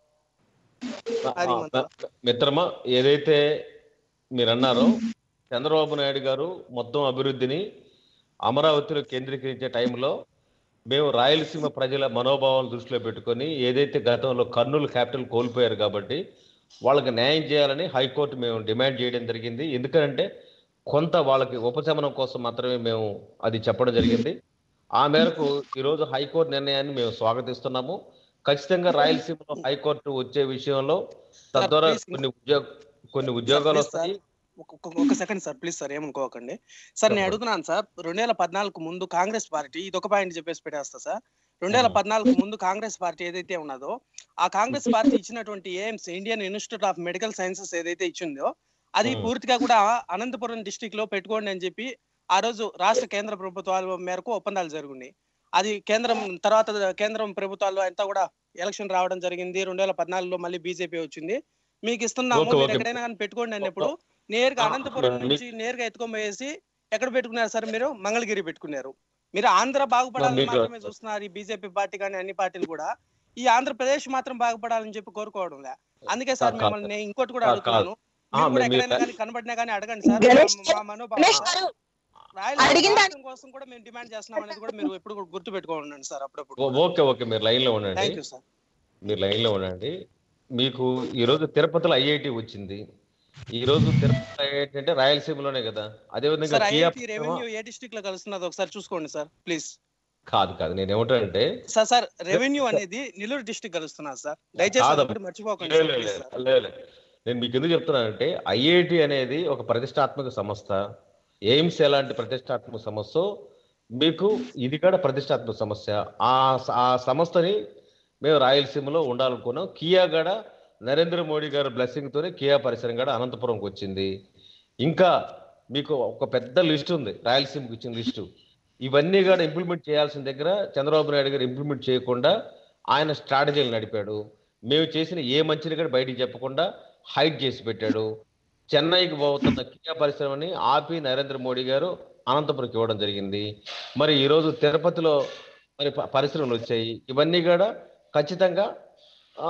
అది ఆ, మన- మిత్రమా ఏదైతే మీరు అన్నారో చంద్రబాబు నాయుడు గారు మొత్తం అభివృద్ధిని అమరావతిలో కేంద్రీకరించే టైంలో మేము రాయలసీమ ప్రజల మనోభావాలను దృష్టిలో పెట్టుకొని ఏదైతే గతంలో కర్నూలు క్యాపిటల్ కోల్పోయారు కాబట్టి వాళ్ళకి న్యాయం చేయాలని హైకోర్టు మేము డిమాండ్ చేయడం జరిగింది ఎందుకంటే కొంత వాళ్ళకి ఉపశమనం కోసం మాత్రమే మేము అది చెప్పడం జరిగింది ఆ మేరకు ఈరోజు హైకోర్టు నిర్ణయాన్ని మేము స్వాగతిస్తున్నాము ఖచ్చితంగా రాయలసీమలో హైకోర్టు వచ్చే విషయంలో తద్వారా please. కొన్ని ఉద్యోగ కొన్ని ఉద్యోగాలు please, వస్తాయి ఒక- ఒక- ఒక సెకండ్ సార్ ప్లీజ్ సార్ ఏమనుకోకండి సార్ నేను చెప్పండి. అడుగుతున్నాను సార్ రెండు వేల పద్నాలుగు ముందు కాంగ్రెస్ పార్టీ ఇది ఒక పాయింట్ చెప్పేసి పెట్టేస్తా సార్ రెండు వేల మ్మ్. పద్నాలుగు ముందు కాంగ్రెస్ పార్టీ ఏదైతే ఉన్నదో ఆ కాంగ్రెస్ పార్టీ ఇచ్చినటువంటి AIIMS Indian Institute of Medical Sciences ఏదైతే ఇచ్చిందో అది మ్మ్. పూర్తిగా కూడా అనంతపురం డిస్టిక్ లో పెట్టుకోండి అని చెప్పి ఆ రోజు రాష్ట్ర కేంద్ర ప్రభుత్వాల మేరకు ఒప్పందాలు జరుగున్నాయి అది కేంద్రం తర్వాత కేంద్రం ప్రభుత్వాల్లో అంతా కూడా ఎలక్షన్ రావడం జరిగింది రెండు వేల పద్నాలుగులో మళ్ళీ బీజేపీ వచ్చింది మీకు ఇస్తున్నాము ఓకే, మీరు ఓకే. ఎక్కడైనా కానీ పెట్టుకోండి అన్నప్పుడు నేరుగా ఆ, అనంతపురం మీ- నుంచి నేరుగా ఎత్తుకొని పోయేసి ఎక్కడ పెట్టుకున్నారు సార్ మీరు మంగళగిరి పెట్టుకున్నారు మీరు ఆంధ్ర బాగుపడాలని మీకు- మాత్రమే చూస్తున్నారు ఈ బీజేపీ పార్టీ కానీ అన్ని పార్టీలు కూడా ఈ ఆంధ్రప్రదేశ్ మాత్రం బాగుపడాలని చెప్పి కోరుకోవడం లే అందుకే సార్ కాదు, కాదు. మిమ్మల్ని నేను ఇంకోటి కూడా కాదు, అడుగుతున్నాను ఆ, మీరు కూడా మీ- ఎక్కడైనా మీ- కానీ కనబడినా కానీ అడగండి సార్ గణేష్ మా- మా మనోభావం గణేష్ సార్. గారు రాయలసీమ అడిగిన దాని- రాష్ట్రం కోసం కూడా మేము డిమాండ్ చేస్తున్నాం అనేది కూడా మీరు ఎప్పుడు గుర్తు పెట్టుకోండి సార్ అప్పుడప్పుడు ఓ- ఓకే ఓకే మీరు లైన్ లో ఉండండి థ్యాంక్ యూ సార్ మీరు లైన్ లో ఉండండి మీకు ఈ రోజు తిరుపతిలో ఐఐటి వచ్చింది ఈ రోజు తిరుపతి ఐఐటి అంటే రాయలసీమలోనే కదా అదే విధంగా సార్ కియా ఐఐటి రెవెన్యూ ఏ డిస్ట్రిక్ట్ లో కలుస్తున్నది ఒకసారి చూసుకోండి సార్ ప్లీజ్ కాదు కాదు నేను ఏమంటానంటే సార్ సార్ రెవెన్యూ అనేది నెల్లూరు డిస్ట్రిక్ట్ కలుస్తున్నారు సార్ దయచేసి కాదమ్మా. అదొకటి మర్చిపోకండి లే, సార్, లే, ప్లీజ్ లే, సార్. లే, లే. నేను మీకు ఎందుకు చెప్తున్నానంటే ఐఐటి అనేది ఒక ప్రతిష్టాత్మక సంస్థ ఎయిమ్స్ ఎలాంటి ప్రతిష్టాత్మక సంస్థ మీకు ఇది కూడా ప్రతిష్టాత్మక సమస్య ఆ స- ఆ సంస్థని మేము రాయలసీమలో ఉండాలనుకున్నాం కియా గడ నరేంద్ర మోడీ గారి బ్లెస్సింగ్ తోనే కియా పరిసరం గడ అనంతపురంకి వచ్చింది ఇంకా మీకు ఒక పెద్ద లిస్ట్ ఉంది రాయలసీమకి ఇచ్చిన లిస్టు ఇవన్నీ కూడా ఇంప్లిమెంట్ చేయాల్సిన దగ్గర చంద్రబాబు నాయుడు గారు ఇంప్లిమెంట్ చేయకుండా ఆయన స్ట్రాటజీలు నడిపాడు మేము చేసిన ఏ మంచిని కూడా బయటికి చెప్పకుండా హైడ్ చేసి పెట్టాడు చెన్నైకి పోతున్న కియా పరిశ్రమని ఆపి నరేంద్ర మోడీ గారు అనంతపురంకి ఇవ్వడం జరిగింది మరి ఈరోజు తిరుపతిలో మరి ప- పరిశ్రమలు వచ్చాయి ఇవన్నీ కూడా ఖచ్చితంగా ఆ,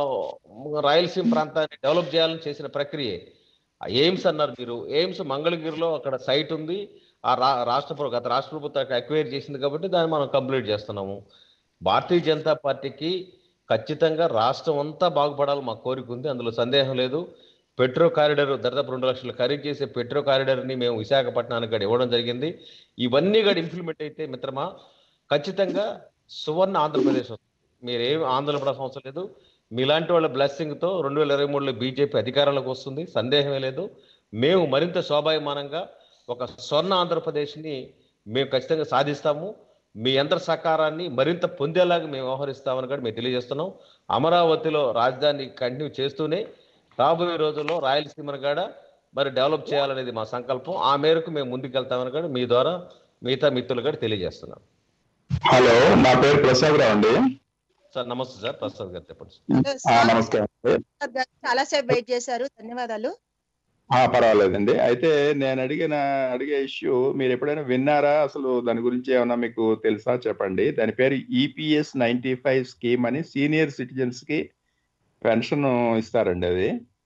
రాయలసీమ ప్రాంతాన్ని డెవలప్ చేయాలని చేసిన ప్రక్రియే ఆ ఎయిమ్స్ అన్నారు మీరు ఎయిమ్స్ మంగళగిరిలో అక్కడ సైట్ ఉంది ఆ రా రాష్ట్ర ప్రభు- గత రాష్ట్ర ప్రభుత్వం అక్వైర్ చేసింది కాబట్టి దాన్ని మనం కంప్లీట్ చేస్తున్నాము భారతీయ జనతా పార్టీకి ఖచ్చితంగా రాష్ట్రం అంతా బాగుపడాలి మా కోరిక ఉంది అందులో సందేహం లేదు పెట్రో కారిడర్ దాదాపు రెండు లక్షలు ఖరీదు చేసే పెట్రో కారిడర్ని మేము విశాఖపట్నానికి కూడా ఇవ్వడం జరిగింది ఇవన్నీ కూడా ఇంప్లిమెంట్ అయితే మిత్రమా ఖచ్చితంగా సువర్ణ ఆంధ్రప్రదేశ్ వస్తుంది మీరేం ఆందోళన పడాల్సిన అవసరం లేదు మీలాంటి వాళ్ళ blessing తో రెండు వేల ఇరవై మూడులో బీజేపీ అధికారంలోకి వస్తుంది సందేహమే లేదు మేము మరింత శోభాయమానంగా ఒక స్వర్ణ ఆంధ్రప్రదేశ్ని మేము ఖచ్చితంగా సాధిస్తాము మీ అందరి సహకారాన్ని మరింత పొందేలాగా మేము వ్యవహరిస్తామని కూడా మేము తెలియజేస్తున్నాం అమరావతిలో రాజధాని కంటిన్యూ చేస్తూనే రాబోయే రోజుల్లో రాయలసీమను కూడా మరి డెవలప్ చేయాలనేది మా సంకల్పం ఆ మేరకు మేము ముందుకెళ్తామని కూడా మీ ద్వారా మిగతా మిత్రులు కూడా తెలియజేస్తున్నాం హలో నా పేరు ప్రసాద్ రావు అండి సార్ నమస్తే సార్ ప్రసాద్ గారు చెప్పండి హలో ఆ, సార్, నమస్కారం అండి. చాలా సేపు వెయిట్ చేశారు ధన్యవాదాలు ఆ, పర్వాలేదండి అయితే నేను అడిగిన అడిగే ఇష్యూ మీరు ఎప్పుడైనా విన్నారా అసలు దాని గురించి ఏమన్నా మీకు తెలుసా చెప్పండి దాని పేరు ఈపీఎస్ నైన్టీ ఫైవ్ స్కీమ్ అని సీనియర్ సిటిజన్స్ కి పెన్షన్ ఇస్తారండి అది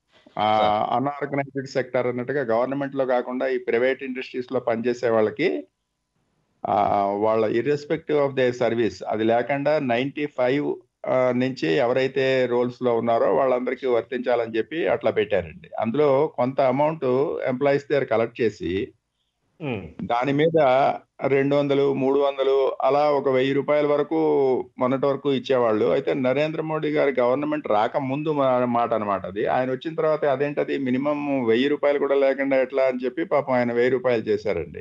అన్ఆర్గనైజ్డ్ సెక్టర్ అన్నట్టుగా గవర్నమెంట్ లో కాకుండా ఈ ప్రైవేట్ ఇండస్ట్రీస్ లో పనిచేసే వాళ్ళకి ఆ, వాళ్ళ ఇర్రెస్పెక్టివ్ ఆఫ్ దే సర్వీస్ అది లేకుండా నైన్టీ ఫైవ్ నుంచి ఎవరైతే రోల్స్ లో ఉన్నారో వాళ్ళందరికీ వర్తించాలని చెప్పి అట్లా పెట్టారండి అందులో కొంత అమౌంట్ ఎంప్లాయీస్ దగ్గర కలెక్ట్ చేసి దాని మీద రెండు వందలు మూడు వందలు అలా ఒక వెయ్యి రూపాయల వరకు మొన్నటి వరకు ఇచ్చేవాళ్ళు అయితే నరేంద్ర మోడీ గారి గవర్నమెంట్ రాక ముందు మా- మాట అనమాట అది ఆయన వచ్చిన తర్వాత అదేంటది మినిమం వెయ్యి రూపాయలు కూడా లేకుండా ఎట్లా అని చెప్పి పాపం ఆయన వెయ్యి రూపాయలు చేశారండి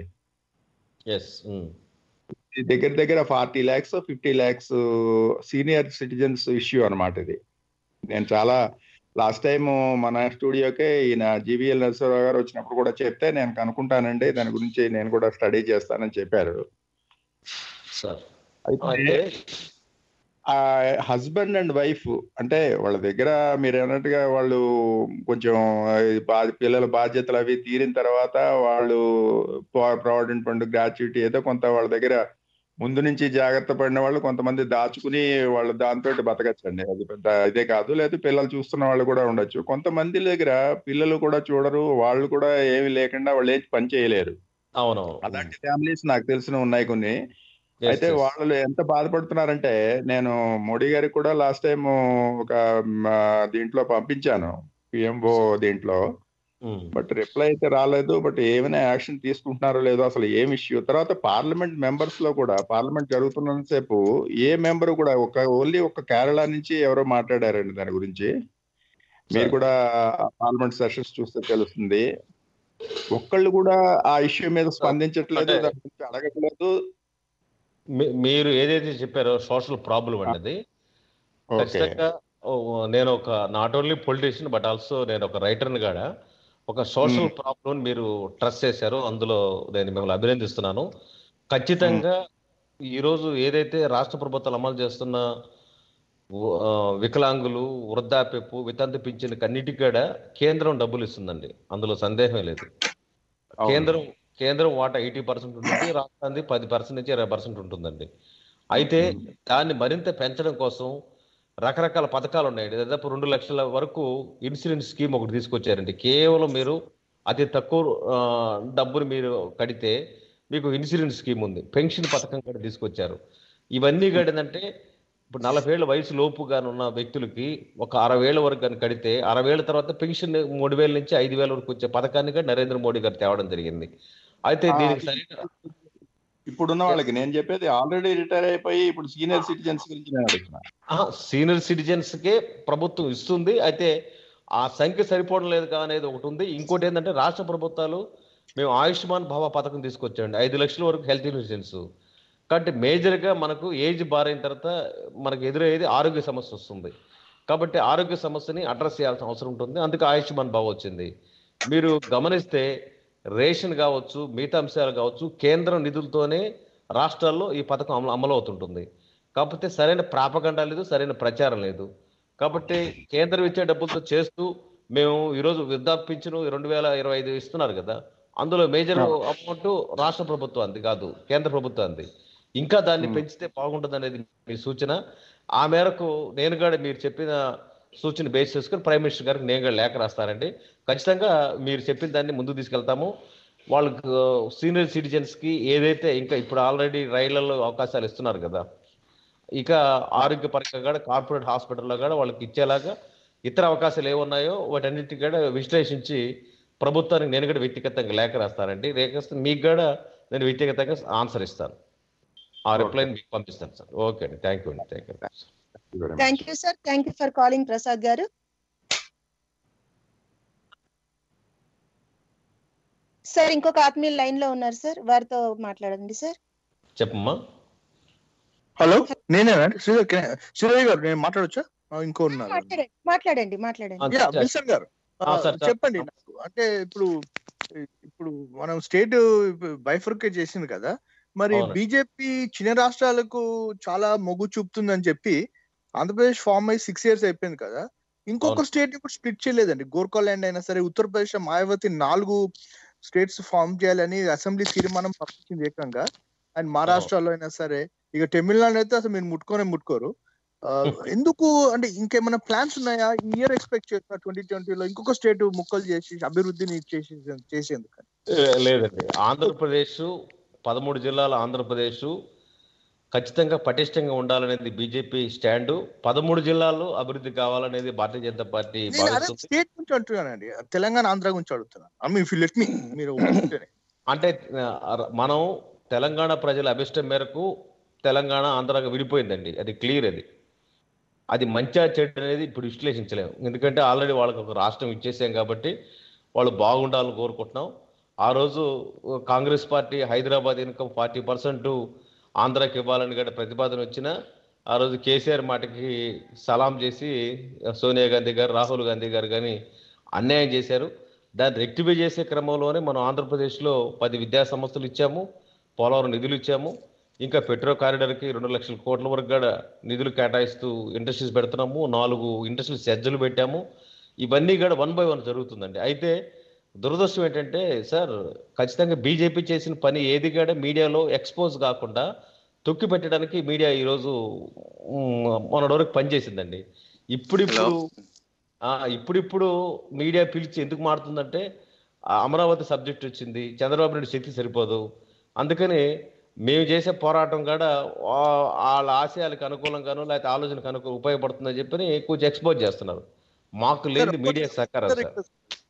ఎస్ ఇది దగ్గర దగ్గర forty lakhs fifty lakhs senior citizens issue అన్నమాట ఇది నేను చాలా లాస్ట్ టైం మన స్టూడియోకే ఈయన జీవీఎల్ నరసింహరావు గారు వచ్చినప్పుడు కూడా చెప్తే నేను కనుక్కుంటానండి దాని గురించి నేను కూడా స్టడీ చేస్తానని చెప్పారు సార్ అయితే అంటే ఆ హస్బెండ్ అండ్ వైఫ్ అంటే వాళ్ళ దగ్గర మీరు అన్నట్టుగా వాళ్ళు కొంచెం ఈ బా- పిల్లల బాధ్యతలు అవి తీరిన తర్వాత వాళ్ళు ప్రావిడెంట్ ఫండ్ గ్రాట్యుటీ ఏదో కొంత వాళ్ళ దగ్గర ముందు నుంచి జాగ్రత్త పడిన వాళ్ళు కొంతమంది దాచుకుని వాళ్ళు దాంతో బతకచ్చండి అది పెద్ద ఇదే కాదు లేదా పిల్లలు చూస్తున్న వాళ్ళు కూడా ఉండొచ్చు కొంతమంది దగ్గర పిల్లలు కూడా చూడరు వాళ్ళు కూడా ఏమి లేకుండా వాళ్ళు ఏం పని చేయలేరు అవునవును అలాంటి ఫ్యామిలీస్ నాకు తెలిసిన ఉన్నాయి కొన్ని Yes, అయితే yes. వాళ్ళు ఎంత బాధపడుతున్నారంటే నేను మోడీ గారికి కూడా లాస్ట్ టైం ఒక మ్, దీంట్లో పంపించాను పిఎంఓ దీంట్లో ఉమ్. బట్ రిప్లై అయితే రాలేదు బట్ ఏమైనా యాక్షన్ తీసుకుంటున్నారో లేదో అసలు ఏం ఇష్యూ తర్వాత పార్లమెంట్ మెంబర్స్ లో కూడా పార్లమెంట్ జరుగుతున్నంతసేపు ఏ మెంబర్ కూడా ఒక ఓన్లీ ఒక కేరళ నుంచి ఎవరో మాట్లాడారండి దాని గురించి మీరు Sir. కూడా పార్లమెంట్ సెషన్స్ చూస్తే తెలుస్తుంది ఒక్కళ్ళు కూడా ఆ ఇష్యూ మీద స్పందించట్లేదు అంటే- దాని గురించి అడగట్లేదు మీ- మీరు ఏదైతే చెప్పారో సోషల్ ప్రాబ్లం అన్నది ఓకే ఖచ్చితంగా ఓ, నేను ఒక not only politician but also నేను ఒక రైటర్ని కూడా ఒక సోషల్ ప్రాబ్లం మీరు ట్రస్ట్ చేశారో అందులో నేను మిమ్మల్ని అభినందిస్తున్నాను ఖచ్చితంగా ఈరోజు ఏదైతే రాష్ట్ర ప్రభుత్వాలు అమలు చేస్తున్న ఉ- ఆ, వికలాంగులు వృద్ధాప్యపు వితంతు పింఛన్కి అన్నిటికీ కూడా కేంద్రం డబ్బులు ఇస్తుందండి అందులో సందేహమే లేదు అవును. కేంద్రం కేంద్రం వాటా ఎయిటీ పర్సెంట్ ఉంటుంది రాష్ట్రానికి పది పర్సెంట్ నుంచి ఇరవై పర్సెంట్ ఉంటుందండి అయితే దాన్ని మరింత పెంచడం కోసం రకరకాల పథకాలు ఉన్నాయండి దాదాపు రెండు లక్షల వరకు ఇన్సూరెన్స్ స్కీమ్ ఒకటి తీసుకొచ్చారండి కేవలం మీరు అతి తక్కువ ఆ, డబ్బులు మీరు కడితే మీకు ఇన్సూరెన్స్ స్కీమ్ ఉంది పెన్షన్ పథకం కూడా తీసుకొచ్చారు ఇవన్నీ కూడా ఏంటంటే ఇప్పుడు నలభై ఏళ్ళ వయసు లోపుగా ఉన్న వ్యక్తులకి ఒక అరవై ఏళ్ళ వరకు కానీ కడితే అరవై ఏళ్ళ తర్వాత పెన్షన్ మూడు వేల నుంచి ఐదు వేల వరకు వచ్చే పథకాన్ని కూడా నరేంద్ర మోడీ గారు తేవడం జరిగింది అయితే ఆ, దీనికి సరైన ఇప్పుడున్న వాళ్ళకి నేను చెప్పేది ఆల్రెడీ రిటైర్ అయిపోయి ఇప్పుడు సీనియర్ సిటిజన్స్ గురించి నేను అడుగుతున్నా సీనియర్ సిటిజన్స్ కే ప్రభుత్వం ఇస్తుంది అయితే ఆ సంఖ్య సరిపోవడం లేదు కా అనేది ఒకటి ఉంది ఇంకోటి ఏంటంటే రాష్ట్ర ప్రభుత్వాలు మేము ఆయుష్మాన్ భవ పథకం తీసుకొచ్చామండి ఐదు లక్షల వరకు హెల్త్ ఇన్సూరెన్స్ కాబట్టి మేజర్గా మనకు ఏజ్ బారైన తర్వాత మనకు ఎదురయ్యేది ఆరోగ్య సమస్య వస్తుంది కాబట్టి ఆరోగ్య సమస్యని అడ్రస్ చేయాల్సిన అవసరం ఉంటుంది అందుకే ఆయుష్మాన్ భవ వచ్చింది మీరు గమనిస్తే రేషన్ కావచ్చు మిగతా అంశాలు కావచ్చు కేంద్రం నిధులతోనే రాష్ట్రాల్లో ఈ పథకం అమలు అమలు అవుతుంటుంది కాకపోతే సరైన ప్రాపగండ లేదు సరైన ప్రచారం లేదు కాబట్టి కేంద్రం ఇచ్చే డబ్బులతో చేస్తూ మేము ఈరోజు వృద్ధాప్యించును రెండు వేల ఇరవై ఐదు ఇస్తున్నారు కదా అందులో మేజర్ అమౌంట్ రాష్ట్ర ప్రభుత్వం అంది కాదు కేంద్ర ప్రభుత్వం అంది ఇంకా దాన్ని పెంచితే బాగుంటుంది అనేది మీ సూచన ఆ మేరకు నేను కూడా మీరు చెప్పిన సూచన బేస్ చేసుకుని ప్రైమ్ మినిస్టర్ గారికి నేను కూడా లేఖ రాస్తానండి ఖచ్చితంగా మీరు చెప్పిన దాన్ని ముందుకు తీసుకెళ్తాము వాళ్ళకు సీనియర్ సిటిజన్స్ కి ఏదైతే ఇంకా ఇప్పుడు ఆల్రెడీ రైళ్లలో అవకాశాలు ఇస్తున్నారు కదా ఇక ఆరోగ్య పరీక్ష కూడా కార్పొరేట్ హాస్పిటల్లో కూడా వాళ్ళకి ఇచ్చేలాగా ఇతర అవకాశాలు ఏమున్నాయో వాటన్నిటి కూడా విశ్లేషించి ప్రభుత్వానికి నేను కూడా వ్యక్తిగతంగా లేఖ రాస్తానండి రేఖిస్తే మీకు కూడా నేను వ్యక్తిగతంగా ఆన్సర్ ఇస్తాను ఆ రిప్లై మీకు పంపిస్తాను సార్ ఓకే అండి థ్యాంక్ యూ అండి thank you thank you sir thank you for calling Prasad గారు సార్ ఇంకొక ఆత్మీయులు లైన్ లో ఉన్నారు సార్ వారితో మాట్లాడండి సార్ చెప్పమ్మా హలో నేనేనా శ్రీధర్ శ్రీధర్ గారు నేను మాట్లాడొచ్చా ఆ, ఇంకో ఉన్నారు మాట్లాడండి మాట్లాడండి మాట్లాడండి యా విల్సన్ గారు ఆ, ఆ, సార్, సార్. చెప్పండి నాకు అంటే ఇప్పుడు ఇప్పుడు మనం స్టేట్ బైఫర్కేట్ చేసింది కదా మరి అవునండి. బీజేపీ చిన్న రాష్ట్రాలకు చాలా మొగ్గు చూపుతుందని చెప్పి ఆంధ్రప్రదేశ్ ఫామ్ అయ్యి సిక్స్ ఇయర్స్ అయిపోయింది కదా ఇంకొక అవును. స్టేట్ ఇప్పుడు స్ప్లిట్ చేయలేదండి గోర్ఖాల్యాండ్ అయినా సరే ఉత్తరప్రదేశ్ మాయావతి నాలుగు స్టేట్స్ ఫామ్ చేయాలని అసెంబ్లీ తీర్మానం పంపించింది ఏకంగా అండ్ మహారాష్ట్రలో అయినా సరే ఇక తమిళనాడు అయితే అసలు మీరు ముట్టుకోనే ముట్టుకోరు ఆ, ఎందుకు అంటే ఇంకేమైనా ప్లాన్స్ ఉన్నాయా ఈ ఇయర్ ఎక్స్పెక్ట్ చేస్తున్నా ట్వంటీ ట్వంటీలో ఇంకొక స్టేట్ ముక్కలు చేసి అభివృద్ధిని చేసి చేసేందుకు ఏ, లేదండి ఆంధ్రప్రదేశ్ పదమూడు జిల్లాల ఆంధ్రప్రదేశ్ ఖచ్చితంగా పటిష్టంగా ఉండాలనేది బీజేపీ స్టాండు పదమూడు జిల్లాల్లో అభివృద్ధి కావాలనేది భారతీయ జనతా పార్టీ నేను అదే భావిస్తుంది స్టేట్ గురించి అంటున్నానండి తెలంగాణ ఆంధ్ర గురించి అడుగుతున్నాను I mean if let me మీరు ఒప్పుకుంటేనే. అంటే ఆ, మనం తెలంగాణ ప్రజల అభిష్టం మేరకు తెలంగాణ ఆంధ్రాగా విడిపోయిందండి అది క్లియర్ అది అది మంచిగా చెడు అనేది ఇప్పుడు విశ్లేషించలేము ఎందుకంటే ఆల్రెడీ వాళ్ళకి ఒక రాష్ట్రం ఇచ్చేసాం కాబట్టి వాళ్ళు బాగుండాలని కోరుకుంటున్నాం ఆ రోజు Congress party Hyderabad income forty percent ఆంధ్రాకి ఇవ్వాలని కూడా ప్రతిపాదన వచ్చిన ఆ రోజు కేసీఆర్ మాటకి సలాం చేసి సోనియా గాంధీ గారు రాహుల్ గాంధీ గారు కానీ అన్యాయం చేశారు దాన్ని రెక్టిఫై చేసే క్రమంలోనే మనం ఆంధ్రప్రదేశ్లో పది విద్యా సంస్థలు ఇచ్చాము పోలవరం నిధులు ఇచ్చాము ఇంకా పెట్రో కారిడార్కి రెండు లక్షల కోట్ల వరకు కూడా నిధులు కేటాయిస్తూ ఇండస్ట్రీస్ పెడుతున్నాము నాలుగు ఇండస్ట్రీస్ సెజ్జలు పెట్టాము ఇవన్నీ కూడా వన్ బై వన్ జరుగుతుందండి అయితే దురదృష్టం ఏంటంటే సార్ ఖచ్చితంగా బీజేపీ చేసిన పని ఏది కూడా మీడియాలో ఎక్స్పోజ్ కాకుండా తొక్కి పెట్టడానికి మీడియా ఈరోజు మ్, మొన్నటి వరకు పనిచేసిందండి ఇప్పుడిప్పుడు ఆ, ఇప్పుడిప్పుడు మీడియా పిలిచి ఎందుకు మారుతుందంటే ఆ అమరావతి సబ్జెక్ట్ వచ్చింది చంద్రబాబు నాయుడు శక్తి సరిపోదు అందుకని మేము చేసే పోరాటం కూడా వా- వాళ్ళ ఆశయాలకు అనుకూలంగాను లేకపోతే ఆలోచనకు అనుకూలం ఉపయోగపడుతుందని చెప్పి కొంచెం ఎక్స్పోజ్ చేస్తున్నారు మాకు లేని మీడియా సహకారం సార్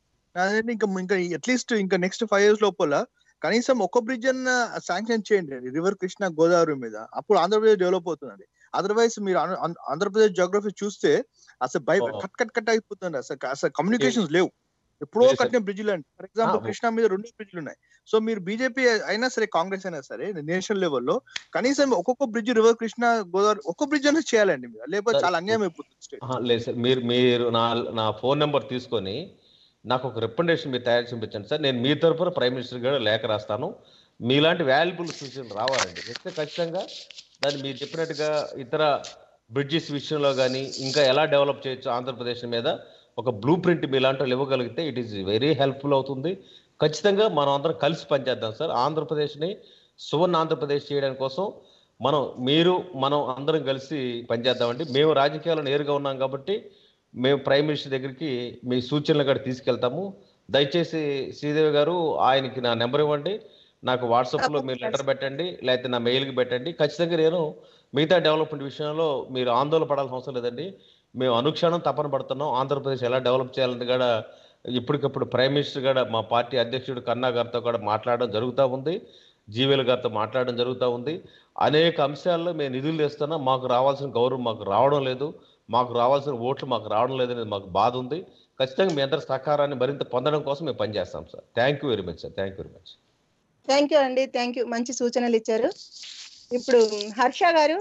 అదే ఇంకా ఇంకా అట్లీస్ట్ ఇంకా నెక్స్ట్ ఫైవ్ ఇయర్స్ లోపల కనీసం ఒక బ్రిడ్జ్ అన్న శాంక్షన్ చేయండి రివర్ కృష్ణ గోదావరి మీద అప్పుడు ఆంధ్రప్రదేశ్ డెవలప్ అవుతుందండి అదర్వైజ్ మీరు ఆంధ్ర- ఆంధ్ర- ఆంధ్రప్రదేశ్ జోగ్రఫీ చూస్తే అసలు బై ఓ. కట్ కట్ కట్ అయిపోతుంది అసలు అసలు కమ్యూనికేషన్స్ లేవు ఎప్పుడో లేదు సార్. కట్టిన బ్రిడ్జ్లు అండి ఫర్ ఎగ్జాంపుల్ ఆ, కృష్ణా మీద రెండు బ్రిడ్జ్లు ఉన్నాయి సో మీరు బీజేపీ అయినా సరే కాంగ్రెస్ అయినా సరే నేషనల్ లెవెల్లో కనీసం ఒక్కొక్క బ్రిడ్జ్ రివర్ కృష్ణ గోదావరి ఒక్క బ్రిడ్జ్ అనేది చేయాలండి మీరు లేకపోతే సార్, చాలా అన్యాయం అయిపోతుంది స్టేట్ ఆహా, లేదు సార్ మీరు మీరు నా నా ఫోన్ నెంబర్ తీసుకొని నాకు ఒక రికమెండేషన్ మీరు తయారు చేయించండి సార్ నేను మీ తరపున ప్రైమ్ మినిస్టర్ గారు లేఖ రాస్తాను మీలాంటి వాల్యుబుల్ సూచనలు రావాలండి వస్తే ఖచ్చితంగా దాన్ని మీరు చెప్పినట్టుగా ఇతర బ్రిడ్జెస్ విషయంలో కానీ ఇంకా ఎలా డెవలప్ చేయొచ్చు ఆంధ్రప్రదేశ్ మీద ఒక బ్లూ ప్రింట్ మీలాంటి వాళ్ళు ఇవ్వగలిగితే ఇట్ ఈస్ వెరీ హెల్ప్ఫుల్ అవుతుంది ఖచ్చితంగా మనం అందరం కలిసి పనిచేద్దాం సార్ ఆంధ్రప్రదేశ్ని సువర్ణ ఆంధ్రప్రదేశ్ చేయడం కోసం మనం మీరు మనం అందరం కలిసి పనిచేద్దామండి మేము రాజకీయాల్లో నేరుగా ఉన్నాం కాబట్టి మేము ప్రైమ్ మినిస్టర్ దగ్గరికి మీ సూచనలు కూడా తీసుకెళ్తాము దయచేసి శ్రీదేవి గారు ఆయనకి నా నెంబర్ ఇవ్వండి నాకు వాట్సాప్లో మీరు లెటర్ పెట్టండి లేకపోతే నా మెయిల్కి పెట్టండి ఖచ్చితంగా నేను మిగతా డెవలప్మెంట్ విషయంలో మీరు ఆందోళన పడాల్సిన అవసరం లేదండి మేము అనుక్షణం తపన పడుతున్నాం ఆంధ్రప్రదేశ్ ఎలా డెవలప్ చేయాలని కూడా ఇప్పటికప్పుడు ప్రైమ్ మినిస్టర్ కూడా మా పార్టీ అధ్యక్షుడు కన్నా గారితో కూడా మాట్లాడడం జరుగుతూ ఉంది జీవీఎల్ గారితో మాట్లాడడం జరుగుతూ ఉంది అనేక అంశాల్లో మేము నిధులు తెస్తున్నాం మాకు రావాల్సిన గౌరవం మాకు రావడం లేదు మాకు రావాల్సిన ఓట్లు మాకు రావడం లేదనేది మాకు బాధ ఉంది ఖచ్చితంగా మీ అందరి సహకారాన్ని మరింత పొందడం కోసం మేము పనిచేస్తాం sir thank you very much sir thank you very much thank you అండి థ్యాంక్ యూ మంచి సూచనలు ఇచ్చారు ఇప్పుడు హర్ష గారు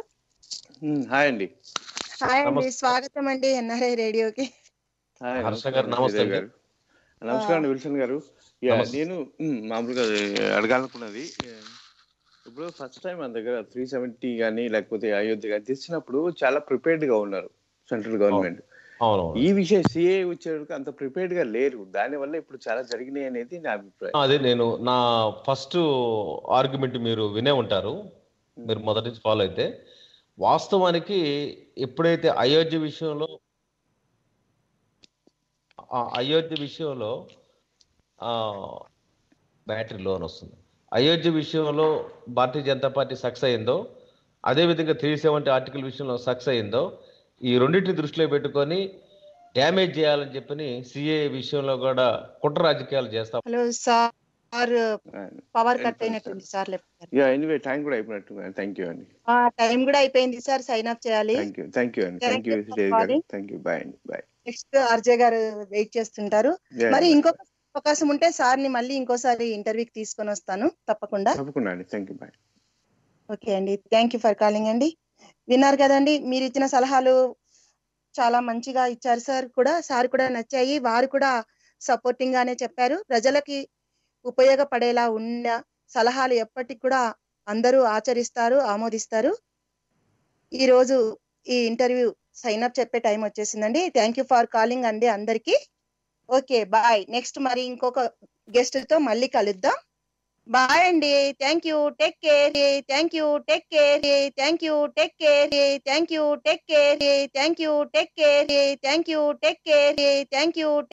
హాయ్ అండి హాయ్ అండి నమస్తే. స్వాగతం అండి ఎన్ఆర్ఐ రేడియోకి హాయ్ హర్ష గారు, నమస్కారం, నమస్తే శ్రీదేవి అండి. గారు. నమస్కారం అండి విల్సన్ గారు యా, నమస్తే. నేను మ్, మామూలుగా అడగాలనుకున్నది ఏ, ఇప్పుడు ఫస్ట్ టైం మన దగ్గర త్రీ సెవెంటీ కానీ లేకపోతే అయోధ్య కానీ తెచ్చినప్పుడు చాలా ప్రిపేర్డ్ గా ఉన్నారు సెంట్రల్ గవర్నమెంట్ అవునవును ఈ విషయం సిఏ వచ్చేటప్పుడు అంత ప్రిపేర్డ్ గా లేరు దానివల్ల ఇప్పుడు చాలా జరిగినాయి అనేది నా అభిప్రాయం అదే నేను నా ఫస్ట్ ఆర్గ్యుమెంట్ మీరు వినే ఉంటారు మీరు మొదటి నుంచి ఫాలో అయితే వాస్తవానికి ఎప్పుడైతే అయోధ్య విషయంలో ఆ అయోధ్య విషయంలో ఆ, బ్యాటరీ లోన్ వస్తుంది అయోధ్య విషయంలో భారతీయ జనతా పార్టీ సక్సెస్ అయిందో అదేవిధంగా త్రీ సెవెంటీ ఆర్టికల్ విషయంలో సక్సెస్ అయిందో ఈ రెండింటిని దృష్టిలో పెట్టుకొని డ్యామేజ్ చేయాలని చెప్పని సిఏ విషయంలో కూడా కుట్ర రాజకీయాలు చేస్తా హలో సార్ పవర్ కట్ అయినట్టుంది sir left yeah anyway time కూడా అయిపోయినట్టు థ్యాంక్ యూ అండి టైం కూడా అయిపోయింది సార్ సైన్ అప్ చేయాలి థ్యాంక్ యూ థ్యాంక్ యూ అండి Thank thank you you for Devi గారు calling. థ్యాంక్ యూ బాయ్ అండి బాయ్ నెక్స్ట్ ఆర్జే గారు వెయిట్ చేస్తుంటారు మరి ఇంకొక అవకాశం ఉంటే సార్ ని మళ్ళీ ఇంకోసారి ఇంటర్వ్యూకి తీసుకొని వస్తాను తప్పకుండా తప్పకుండా అండి థ్యాంక్ యూ బాయ్ ఓకే అండి థ్యాంక్ యూ ఫర్ కాలింగ్ అండి విన్నారు కదండి మీరు ఇచ్చిన సలహాలు చాలా మంచిగా ఇచ్చారు సార్ కూడా సార్ కూడా నచ్చాయి వారు కూడా సపోర్టింగ్ గానే చెప్పారు ప్రజలకి ఉపయోగపడేలా ఉన్న సలహాలు ఎప్పటికి కూడా అందరూ ఆచరిస్తారు ఆమోదిస్తారు ఈ రోజు ఈ ఇంటర్వ్యూ సైన్ అప్ చెప్పే టైం వచ్చేసిందండి థ్యాంక్ యూ ఫర్ కాలింగ్ అండి అందరికి ఓకే బాయ్ నెక్స్ట్ మరి ఇంకొక గెస్ట్ తో మళ్ళీ కలుద్దాం బాయ్ అండి thank you take care thank you take care thank you take care thank you take care thank you take care thank you take care thank you